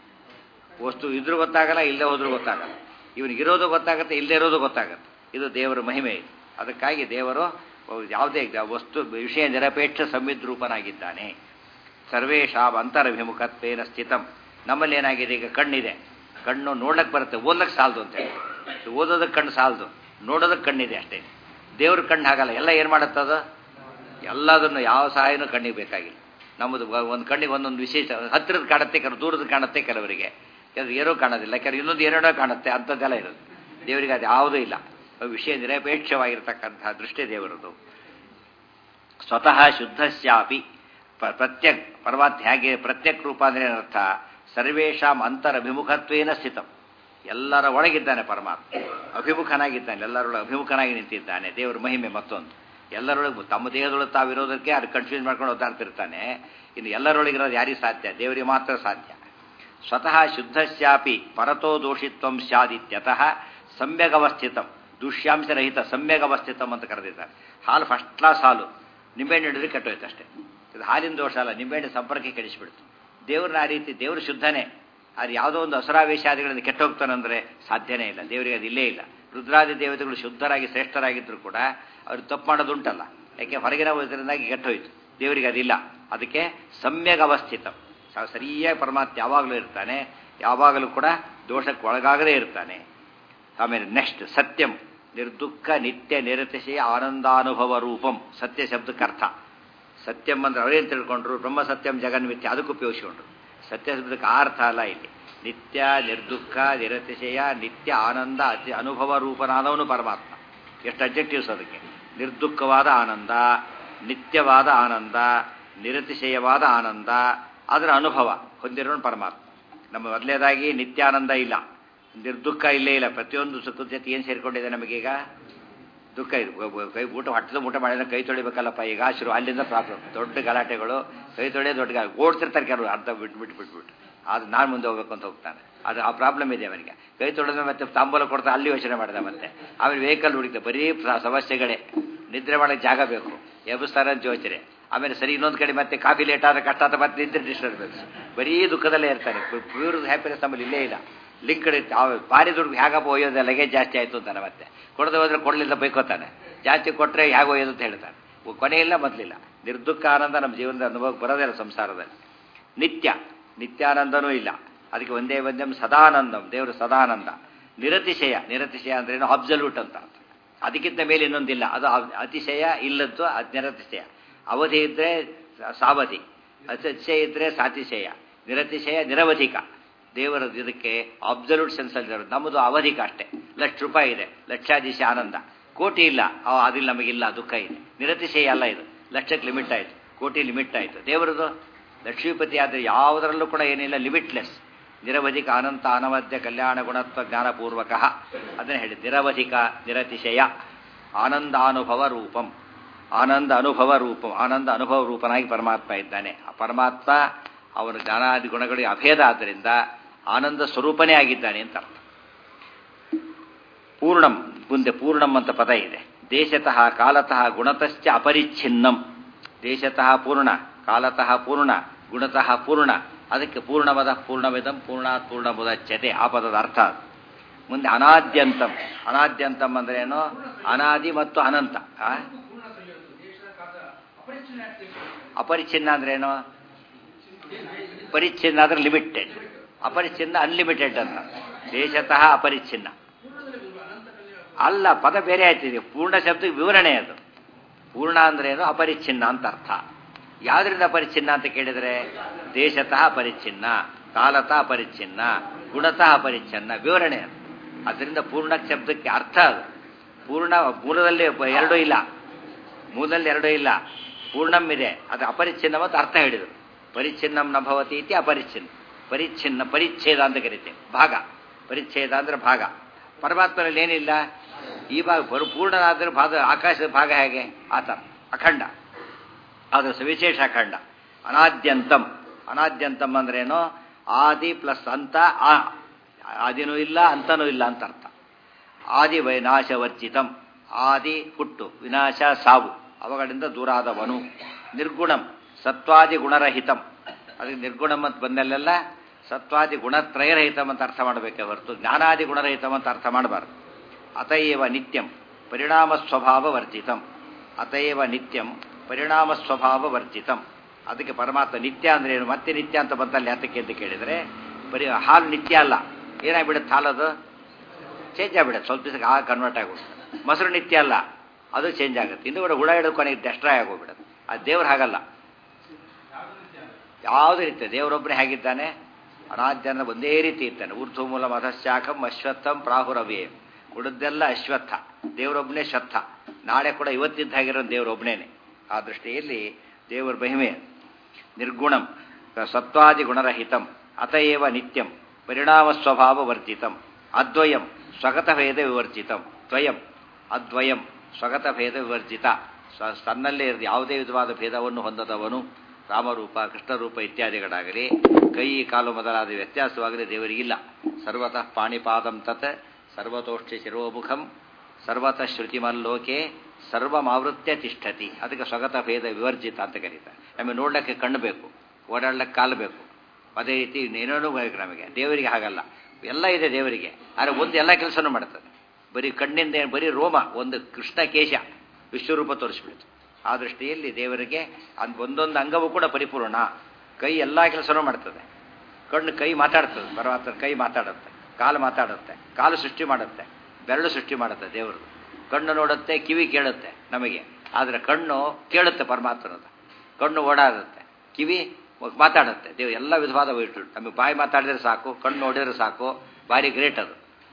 ವಸ್ತು ಇದ್ರೂ ಗೊತ್ತಾಗಲ್ಲ ಇಲ್ಲದೆ ಹೋದ್ರೂ ಗೊತ್ತಾಗಲ್ಲ ಇವನಿಗೆ ಇರೋದು ಗೊತ್ತಾಗುತ್ತೆ ಇಲ್ಲದೆ ಇರೋದು ಗೊತ್ತಾಗುತ್ತೆ ಇದು ದೇವರ ಮಹಿಮೆ ಇದು ಅದಕ್ಕಾಗಿ ದೇವರು ಯಾವುದೇ ವಸ್ತು ವಿಷಯ ನಿರಪೇಕ್ಷ ಸಂವಿದ್ರೂಪನಾಗಿದ್ದಾನೆ ಸರ್ವೇಶಾಂ ಅಂತರಭಿಮುಖತ್ವೇನ ಸ್ಥಿತಂ ನಮ್ಮಲ್ಲಿ ಏನಾಗಿದೆ ಈಗ ಕಣ್ಣಿದೆ ಕಣ್ಣು ನೋಡ್ಲಕ್ಕೆ ಬರುತ್ತೆ ಓದ್ಲಕ್ಕೆ ಸಾಲದು ಅಂತ ಹೇಳಿ ಓದೋದಕ್ಕೆ ಕಣ್ಣು ಸಾಲದು ನೋಡೋದಕ್ಕೆ ಕಣ್ಣಿದೆ ಅಷ್ಟೇ ದೇವ್ರ ಕಣ್ಣು ಹಾಗಲ್ಲ ಎಲ್ಲ ಏನು ಮಾಡುತ್ತದು ಎಲ್ಲದನ್ನು ಯಾವ ಸಹಾಯನೂ ಕಣ್ಣಿಗೆ ಬೇಕಾಗಿಲ್ಲ ನಮ್ಮದು ಒಂದು ಕಣ್ಣಿಗೆ ಒಂದೊಂದು ವಿಶೇಷ ಹತ್ತಿರದ ಕಾಣುತ್ತೆ ಕೆಲವು ದೂರದ ಕಾಣುತ್ತೆ ಕೆಲವರಿಗೆ ಕೆಲವರು ಏನೂ ಕಾಣೋದಿಲ್ಲ ಕೆಲವರು ಇನ್ನೊಂದು ಏನೇನೋ ಕಾಣುತ್ತೆ ಅಂಥದ್ದೆಲ್ಲ ಇರೋದು ದೇವರಿಗೆ ಅದು ಯಾವುದೂ ಇಲ್ಲ ವಿಷಯ ನಿರಪೇಕ್ಷವಾಗಿರ್ತಕ್ಕಂತಹ ದೃಷ್ಟಿ ದೇವರದು ಸ್ವತಃ ಶುದ್ಧಸ್ಯಾಪಿ ಪ್ರತ್ಯಕ್ ಪರಮಾತ್ಮ ಹೇಗೆ ಪ್ರತ್ಯಕ್ ರೂಪ ಅಂದರೆ ಅರ್ಥ ಸರ್ವೇಶಾಂ ಅಂತರಭಿಮುಖತ್ವೇನ ಸ್ಥಿತಂ ಎಲ್ಲರ ಒಳಗಿದ್ದಾನೆ ಪರಮಾತ್ಮ ಅಭಿಮುಖನಾಗಿದ್ದಾನೆ ಎಲ್ಲರೊಳಗೆ ಅಭಿಮುಖನಾಗಿ ನಿಂತಿದ್ದಾನೆ ದೇವರ ಮಹಿಮೆ ಮತ್ತೊಂದು ಎಲ್ಲರೊಳಗೆ ತಮ್ಮ ದೇಹದೊಳಗೆ ತಾವಿರೋದಕ್ಕೆ ಅದು ಕನ್ಫ್ಯೂಸ್ ಮಾಡ್ಕೊಂಡು ಓದಾಡ್ತಿರ್ತಾನೆ ಇನ್ನು ಎಲ್ಲರೊಳಗಿರೋದು ಯಾರಿಗೆ ಸಾಧ್ಯ ದೇವರಿಗೆ ಮಾತ್ರ ಸಾಧ್ಯ ಸ್ವತಃ ಶುದ್ಧಸ್ಯಾಪಿ ಪರತೋ ದೋಷಿತ್ವಂ ಸ್ಯಾದಿತ್ಯತಃ ಸಮ್ಯಗವಸ್ಥಿತಂ ದುಷ್ಯಾಂಶರಹಿತ ಸಮ್ಯಗವಸ್ಥಿತಂ ಅಂತ ಕರೆದಿದ್ದಾರೆ ಹಾಲು ಫಸ್ಟ್ ಕ್ಲಾಸ್ ಹಾಲು ನಿಂಬೆಹಣ್ಣು ಹಿಡಿದ್ರೆ ಕೆಟ್ಟೋಯ್ತು ಅಷ್ಟೇ ಇದು ಹಾಲಿನ ದೋಷ ಅಲ್ಲ ನಿಂಬೆಹಣ್ಣು ಸಂಪರ್ಕಕ್ಕೆ ಕೆಡಿಸ್ಬಿಡ್ತು ದೇವ್ರನ್ನ ಆ ರೀತಿ ದೇವರು ಶುದ್ಧನೇ ಅದು ಯಾವುದೋ ಒಂದು ಅಸರಾವೇಶಾದಿಗಳಿಂದ ಕೆಟ್ಟ ಹೋಗ್ತಾನಂದ್ರೆ ಸಾಧ್ಯನೇ ಇಲ್ಲ ದೇವರಿಗೆ ಅದು ಇಲ್ಲೇ ಇಲ್ಲ ರುದ್ರಾದಿ ದೇವತೆಗಳು ಶುದ್ಧರಾಗಿ ಶ್ರೇಷ್ಠರಾಗಿದ್ದರೂ ಕೂಡ ಅವ್ರು ತಪ್ಪು ಮಾಡೋದುಂಟಲ್ಲ ಯಾಕೆ ಹೊರಗಿನ ಇದರಿಂದಾಗಿ ಕೆಟ್ಟೋಯ್ತು ದೇವರಿಗೆ ಅದಿಲ್ಲ ಅದಕ್ಕೆ ಸಮ್ಯಗ್ ಅವಸ್ಥಿತ ಸರಿಯಾಗಿ ಪರಮಾತ್ಮ ಯಾವಾಗಲೂ ಇರ್ತಾನೆ ಯಾವಾಗಲೂ ಕೂಡ ದೋಷಕ್ಕೆ ಒಳಗಾಗದೇ ಇರ್ತಾನೆ ಆಮೇಲೆ ನೆಕ್ಸ್ಟ್ ಸತ್ಯಂ ನಿರ್ದುಃಖ ನಿತ್ಯ ನಿರತಿಶಯ ಆನಂದಾನುಭವ ರೂಪಂ ಸತ್ಯ ಶಬ್ದಕ್ಕೆ ಅರ್ಥ ಸತ್ಯಂ ಅಂದ್ರೆ ಅವರೇನು ತಿಳ್ಕೊಂಡ್ರು ಬ್ರಹ್ಮ ಸತ್ಯಂ ಜಗನ್ಮಿತ್ಯ ಅದಕ್ಕೆ ಉಪಯೋಗಿಸ್ಕೊಂಡ್ರು ಸತ್ಯ ಶಬ್ದಕ್ಕೆ ಆ ಅರ್ಥ ಅಲ್ಲ ಇಲ್ಲಿ ನಿತ್ಯ ನಿರ್ದುಃಖ ನಿರತಿಶಯ ನಿತ್ಯ ಆನಂದ ಅತಿ ಅನುಭವ ರೂಪನಾದವನು ಪರಮಾತ್ಮ ಎಷ್ಟು ಅಬ್ಜೆಕ್ಟಿವ್ಸ್ ಅದಕ್ಕೆ ನಿರ್ದುಃಖವಾದ ಆನಂದ ನಿತ್ಯವಾದ ಆನಂದ ನಿರತಿಶಯವಾದ ಆನಂದ ಅದರ ಅನುಭವ ಹೊಂದಿರೋನು ಪರಮಾತ್ಮ ನಮ್ಮ ಮೊದಲೇದಾಗಿ ನಿತ್ಯಾನಂದ ಇಲ್ಲ ನಿರ್ದುಃಖ ಇಲ್ಲೇ ಇಲ್ಲ ಪ್ರತಿಯೊಂದು ಸುಖದ ಜೊತೆ ಏನು ಸೇರಿಕೊಂಡಿದೆ ನಮಗೀಗ ದುಃಖ ಇದು ಬ- ಬ- ಕೈ ಊಟ ಹೊಟ್ಟದ ಊಟ ಮಾಡಿದ್ರೆ ಕೈ ತೊಳಿಬೇಕಲ್ಲಪ್ಪ ಈಗ ಶುರು ಅಲ್ಲಿಂದ ಪ್ರಾಬ್ಲಮ್ ದೊಡ್ಡ ಗಲಾಟೆಗಳು ಕೈ ತೊಳೆಯೋ ದೊಡ್ಡ ಗಲಾಟೆ ಓಡ್ತಿರ್ತಾರೆ ಕೆಲವರು ಅರ್ಧ ಬಿಟ್ಟು ಬಿಟ್ಟು ಬಿಟ್ಟು ಬಿಟ್ಟು ಅದು ನಾನು ಮುಂದೆ ಹೋಗ್ಬೇಕು ಅಂತ ಹೋಗ್ತಾನೆ ಅದು ಆ ಪ್ರಾಬ್ಲಮ್ ಇದೆ ಅವನಿಗೆ ಕೈ ತೊಳೆದ್ರೆ ಮತ್ತೆ ತಾಂಬೂಲ ಕೊಡ್ತಾ ಅಲ್ಲಿ ಯೋಚನೆ ಮಾಡಿದ ಮತ್ತೆ ಆಮೇಲೆ ವೆಹಿಕಲ್ ಹುಡುಕಿದೆ ಬರೀ ಸ- ಸಮಸ್ಯೆಗಳೇ ನಿದ್ರೆ ಮಾಡೋಕ್ಕೆ ಜಾಗ ಬೇಕು ಎಬ್ಬಿಸ್ತಾರೆ ಅಂತ ಯೋಚನೆ ಆಮೇಲೆ ಸರಿ ಇನ್ನೊಂದು ಕಡೆ ಮತ್ತೆ ಕಾಫಿ ಲೇಟ್ ಆದ್ರೆ ಕಷ್ಟ ಆದ್ರೆ ಮತ್ತೆ ನಿದ್ರೆ ಡಿಸ್ಟರ್ಬೆನ್ಸ್ ಬರೀ ದುಃಖದಲ್ಲೇ ಇರ್ತಾನೆ ಪ್ಯೂರ್ ಹ್ಯಾಪಿನೆಸ್ ನಮ್ಮಲ್ಲಿ ಇಲ್ಲೇ ಇಲ್ಲ ಲಿಂಕ್ ಭಾರಿ ದುಡ್ಡು ಹೇಗಪ್ಪ ಒಯ್ಯೋದು ಲಗೇಜ್ ಜಾಸ್ತಿ ಆಯಿತು ಅಂತಾನೆ ಮತ್ತೆ ಕೊಡದೆ ಹೋದ್ರೆ ಕೊಡಲಿಲ್ಲ ಬೈಕೋತಾನೆ ಜಾಸ್ತಿ ಕೊಟ್ಟರೆ ಹೇಗೆ ಒಯ್ಯೋದು ಅಂತ ಹೇಳ್ತಾನೆ ಒ- ಕೊನೆಯಿಲ್ಲ ಮೊದಲಿಲ್ಲ ನಿರ್ದುಃಖ ಆನಂದ ನಮ್ಮ ಜೀವನದ ಅನುಭವಕ್ಕೆ ಬರೋದೇ ಇಲ್ಲ ಸಂಸಾರದಲ್ಲಿ ನಿತ್ಯ ನಿತ್ಯಾನಂದನೂ ಇಲ್ಲ ಅದಕ್ಕೆ ಒಂದೇ ಒಂದೇ ಸದಾನಂದಂ ದೇವರು ಸದಾನಂದ ನಿರತಿಶಯ ನಿರತಿಶಯ ಅಂದ್ರೇನು ಅಬ್ಸಲ್ಯೂಟ್ ಅಂತ ಅರ್ಥ ಅದಕ್ಕಿಂತ ಮೇಲೆ ಇನ್ನೊಂದಿಲ್ಲ ಅದು ಅ- ಅತಿಶಯ ಇಲ್ಲದ್ದು ಅದು ನಿರತಿಶಯ ಅವಧಿ ಇದ್ರೆ ಸ- ಸಾವಧಿ ಅತಿಶಯ ಇದ್ರೆ ಸಾತಿಶಯ ನಿರತಿಶಯ ನಿರವಧಿಕ ದೇವರ ಇದಕ್ಕೆ ಅಬ್ಸಲ್ಯೂಟ್ ಸೆನ್ಸಲ್ಲಿ ಇರೋದು ನಮ್ಮದು ಅವಧಿಕ ಅಷ್ಟೇ ಲಕ್ಷ ರೂಪಾಯಿ ಇದೆ ಲಕ್ಷಾಧೀಶ ಆನಂದ ಕೋಟಿ ಇಲ್ಲ ಅವ ಅದಿಲ್ಲ ನಮಗಿಲ್ಲ ದುಃಖ ಇದೆ ನಿರತಿಶಯ ಅಲ್ಲ ಇದು ಲಕ್ಷಕ್ಕೆ ಲಿಮಿಟ್ ಆಯಿತು ಕೋಟಿ ಲಿಮಿಟ್ ಆಯಿತು ದೇವರದು ಲಕ್ಷ್ಮೀಪತಿ ಆದರೆ ಯಾವುದರಲ್ಲೂ ಕೂಡ ಏನಿಲ್ಲ ಲಿಮಿಟ್ಲೆಸ್ ನಿರವಧಿಕ ಅನಂತ ಅನವದ್ಯ ಕಲ್ಯಾಣ ಗುಣತ್ವ ಜ್ಞಾನಪೂರ್ವಕ ಅದನ್ನು ಹೇಳಿ ನಿರವಧಿಕ ನಿರತಿಶಯ ಆನಂದಾನುಭವ ರೂಪಂ ಆನಂದ ಅನುಭವ ರೂಪಂ ಆನಂದ ಅನುಭವ ರೂಪನಾಗಿ ಪರಮಾತ್ಮ ಇದ್ದಾನೆ ಆ ಪರಮಾತ್ಮ ಅವನ ಜ್ಞಾನಾದಿ ಗುಣಗಳಿಗೆ ಅಭೇದ ಆದ್ದರಿಂದ ಆನಂದ ಸ್ವರೂಪನೇ ಆಗಿದ್ದಾನೆ ಅಂತ ಅರ್ಥ ಪೂರ್ಣಂ ಮುಂದೆ ಪೂರ್ಣಂ ಅಂತ ಪದ ಇದೆ ದೇಶತಃ ಕಾಲತಃ ಗುಣತಶ್ಚ ಅಪರಿಚ್ಛಿನ್ನಂ ದೇಶತಃ ಪೂರ್ಣ ಕಾಲತಃ ಪೂರ್ಣ ಗುಣತಃ ಪೂರ್ಣ ಅದಕ್ಕೆ ಪೂರ್ಣವದ ಪೂರ್ಣವಿದಂ ಪೂರ್ಣಾತ್ ಪೂರ್ಣ ಮುದಚ್ಯತೆ ಆ ಪದದ ಅರ್ಥ ಅದು. ಮುಂದೆ ಅನಾದ್ಯಂತಂ ಅನಾದ್ಯಂತಂ ಅಂದ್ರೆ ಏನು ಅನಾದಿ ಮತ್ತು ಅನಂತ ಆ? ಅಪರಿಚ್ಛಿನ್ನ ಅಂದ್ರೆ ಏನು ಪರಿಚ್ಛಿನ್ನ ಅಂದ್ರೆ ಲಿಮಿಟೆಡ್ ಅಪರಿಚ್ಛಿನ್ನ ಅನ್ಲಿಮಿಟೆಡ್ ಅಂತ ದೇಶತಃ ಅಪರಿಚ್ಛಿನ್ನ ಅಲ್ಲ ಪದ ಬೇರೆ ಆಯ್ತಿದೆ ಪೂರ್ಣ ಶಬ್ದ ವಿವರಣೆ ಅದು ಪೂರ್ಣ ಅಂದ್ರೆ ಏನು ಅಪರಿಚ್ಛಿನ್ನ ಅಂತ ಅರ್ಥ ಯಾವ್ದ್ರಿಂದ ಅಪರಿಚ್ಛಿನ್ನ ಅಂತ ಕೇಳಿದ್ರೆ ದೇಶತಃ ಅಪರಿಚ್ಛಿನ್ನ ಕಾಲತಃ ಅಪರಿಚ್ಛಿನ್ನ ಗುಣತಃ ಅಪರಿಚ್ಛಿನ್ನ ವಿವರಣೆ ಅದು ಅದರಿಂದ ಪೂರ್ಣ ಶಬ್ದಕ್ಕೆ ಅರ್ಥ ಅದು ಪೂರ್ಣ ಮೂಲದಲ್ಲಿ ಎರಡೂ ಇಲ್ಲ ಮೂಲದಲ್ಲಿ ಎರಡೂ ಇಲ್ಲ ಪೂರ್ಣಂ ಇದೆ ಅದು ಅಪರಿಚ್ಛಿನ್ನ ಮತ್ತು ಅರ್ಥ ಹೇಳಿದರು ಪರಿಚ್ಛಿನ್ನಂ ನ ಭವತಿ ಇತಿ ಅಪರಿಚ್ಛಿನ್ನ ಪರಿಚ್ಛಿನ್ನ ಪರಿಚ್ಛೇದ ಅಂತ ಕರೀತೇವೆ ಭಾಗ ಪರಿಚ್ಛೇದ ಅಂದ್ರೆ ಭಾಗ ಪರಮಾತ್ಮನಲ್ಲಿ ಏನಿಲ್ಲ ಈ ಭಾಗ ಬರು ಪೂರ್ಣನಾದ್ರೆ ಭಾಗ ಆಕಾಶದ ಭಾಗ ಹೇಗೆ ಆ ಥರ ಅಖಂಡ ಅದು ಸವಿಶೇಷ ಅಖಂಡ ಅನಾದ್ಯಂತಂ ಅನಾದ್ಯಂತಂ ಅಂದ್ರೇನು ಆದಿ ಪ್ಲಸ್ ಅಂತ ಆ ಆದಿನೂ ಇಲ್ಲ ಅಂತನೂ ಇಲ್ಲ ಅಂತ ಅರ್ಥ ಆದಿ ವೈನಾಶವರ್ಜಿತಂ ಆದಿ ಹುಟ್ಟು ವಿನಾಶ ಸಾವು ಅವುಗಳಿಂದ ದೂರಾದವನು ನಿರ್ಗುಣಂ ಸತ್ವಾದಿ ಗುಣರಹಿತಂ ಅದಕ್ಕೆ ನಿರ್ಗುಣಂ ಅಂತ ಬಂದಲ್ಲೆಲ್ಲ ಸತ್ವಾದಿ ಗುಣತ್ರಯರಹಿತಂ ಅಂತ ಅರ್ಥ ಮಾಡಬೇಕೆ ಹೊರತು ಜ್ಞಾನಾದಿ ಗುಣರಹಿತಂ ಅಂತ ಅರ್ಥ ಮಾಡಬಾರ್ದು ಅತಯೇವ ನಿತ್ಯಂ ಪರಿಣಾಮ ಸ್ವಭಾವ ವರ್ಜಿತಂ ಅತಯೇವ ನಿತ್ಯಂ ಪರಿಣಾಮ ಸ್ವಭಾವ ವರ್ಜಿತಂ ಅದಕ್ಕೆ ಪರಮಾತ್ಮ ನಿತ್ಯ ಅಂದ್ರೆ ಏನು ಮತ್ತೆ ನಿತ್ಯ ಅಂತ ಬಂತಲ್ಲಿ ಯಾತಕ್ಕೆ ಅಂತ ಕೇಳಿದರೆ ಬರೀ ಹಾಲು ನಿತ್ಯ ಅಲ್ಲ ಏನಾಗ್ಬಿಡುತ್ತೆ ಹಾಲದು ಚೇಂಜ್ ಆಗ್ಬಿಡುತ್ತೆ ಸ್ವಲ್ಪ ದಿವಸಕ್ಕೆ ಆ ಕನ್ವರ್ಟ್ ಆಗೋಗುತ್ತೆ ಮೊಸರು ನಿತ್ಯ ಅಲ್ಲ ಅದು ಚೇಂಜ್ ಆಗುತ್ತೆ ಇಂದು ಕೂಡ ಹುಳ ಹಿಡಿದು ಕೊನೆಗೆ ಡೆಸ್ಟ್ರಾಯ್ ಆಗೋಗ್ಬಿಡುತ್ತೆ ಅದು ದೇವ್ರು ಹಾಗಲ್ಲ ಯಾವುದೇ ರೀತಿ ದೇವರೊಬ್ಬನೇ ಹೇಗಿದ್ದಾನೆ ಅನಾದ್ಯನ ಒಂದೇ ರೀತಿ ಇರ್ತಾನೆ ಊರ್ಧ್ವ ಮೂಲ ಮಧಶಾಖಂ ಅಶ್ವತ್ಥಂ ಪ್ರಾಹುರವೇ ಉಳಿದೆಲ್ಲ ಅಶ್ವತ್ಥ ದೇವರೊಬ್ಬನೇ ಶ್ವತ್ಥ ನಾಳೆ ಕೂಡ ಇವತ್ತಿದ್ದ ಹಾಗಿರೋ ದೇವರೊಬ್ಬನೇನೆ ಆ ದೃಷ್ಟಿಯಲ್ಲಿ ದೇವರ ಮಹಿಮೆ ನಿರ್ಗುಣಂ ಸತ್ವಾದಿ ಗುಣರಹಿತಂ ಅತಯೇವ ನಿತ್ಯಂ ಪರಿಣಾಮ ಸ್ವಭಾವ ವರ್ಜಿತಂ ಅದ್ವಯಂ ಸ್ವಗತ ಭೇದ ವಿವರ್ಜಿತಂ ದ್ವಯಂ ಅದ್ವಯಂ ಸ್ವಗತ ಭೇದ ವಿವರ್ಜಿತ ಸ- ತನ್ನಲ್ಲೇ ಇರದ ಯಾವುದೇ ವಿಧವಾದ ಭೇದವನ್ನು ಹೊಂದದವನು ರಾಮರೂಪ ಕೃಷ್ಣರೂಪ ಇತ್ಯಾದಿಗಳಾಗಲಿ ಕೈ ಕಾಲು ಮೊದಲಾದ ವ್ಯತ್ಯಾಸವಾಗಲಿ ದೇವರಿಗಿಲ್ಲ ಸರ್ವತಃ ಪಾಣಿಪಾದಂ ತತ್ ಸರ್ವತೋಷ್ಠಿ ಶಿರೋಮುಖಂ ಸರ್ವತಃ ಶ್ರುತಿಮಲ್ಲೋಕೆ ಸರ್ವಮಾವೃತ್ಯ ತಿಷ್ಠತಿ ಅದಕ್ಕೆ ಸ್ವಗತ ಭೇದ ವಿವರ್ಜಿತ ಅಂತ ಕರೀತಾರೆ ನಮಗೆ ನೋಡ್ಲಿಕ್ಕೆ ಕಣ್ಣು ಬೇಕು ಓಡಾಡ್ಲಿಕ್ಕೆ ಕಾಲು ಬೇಕು ಅದೇ ರೀತಿ ಏನೇನೋ ಬೇಕು ನಮಗೆ ದೇವರಿಗೆ ಹಾಗಲ್ಲ ಎಲ್ಲ ಇದೆ ದೇವರಿಗೆ ಆದರೆ ಒಂದು ಎಲ್ಲ ಕೆಲಸನೂ ಮಾಡ್ತದೆ ಬರೀ ಕಣ್ಣಿಂದ ಏನ್- ಬರೀ ರೋಮ ಒಂದು ಕೃಷ್ಣ ಕೇಶ ವಿಶ್ವರೂಪ ತೋರಿಸ್ಬಿಡ್ತು ಆ ದೃಷ್ಟಿಯಲ್ಲಿ ದೇವರಿಗೆ ಅದ್ ಒಂದೊಂದು ಅಂಗವೂ ಕೂಡ ಪರಿಪೂರ್ಣ ಕೈ ಎಲ್ಲ ಕೆಲಸನೂ ಮಾಡ್ತದೆ ಕಣ್ಣು ಕೈ ಮಾತಾಡ್ತದೆ ಪರಮಾತ್ಮ ಕೈ ಮಾತಾಡುತ್ತೆ ಕಾಲು ಮಾತಾಡುತ್ತೆ ಕಾಲು ಸೃಷ್ಟಿ ಮಾಡುತ್ತೆ ಬೆರಳು ಸೃಷ್ಟಿ ಮಾಡುತ್ತೆ ದೇವರು ಕಣ್ಣು ನೋಡುತ್ತೆ ಕಿವಿ ಕೇಳುತ್ತೆ ನಮಗೆ ಆದರೆ ಕಣ್ಣು ಕೇಳುತ್ತೆ ಪರಮಾತ್ಮನದ ಕಣ್ಣು ಓಡಾಡುತ್ತೆ ಕಿವಿ ಮಾತಾಡುತ್ತೆ ದೇವ್ ಎಲ್ಲ ವಿಧವಾದ ವೈಟು ನಮಗೆ ಬಾಯಿ ಮಾತಾಡಿದ್ರೆ ಸಾಕು ಕಣ್ಣು ನೋಡಿದ್ರೆ ಸಾಕು ಭಾರಿ ಗ್ರೇಟ್ ಅದು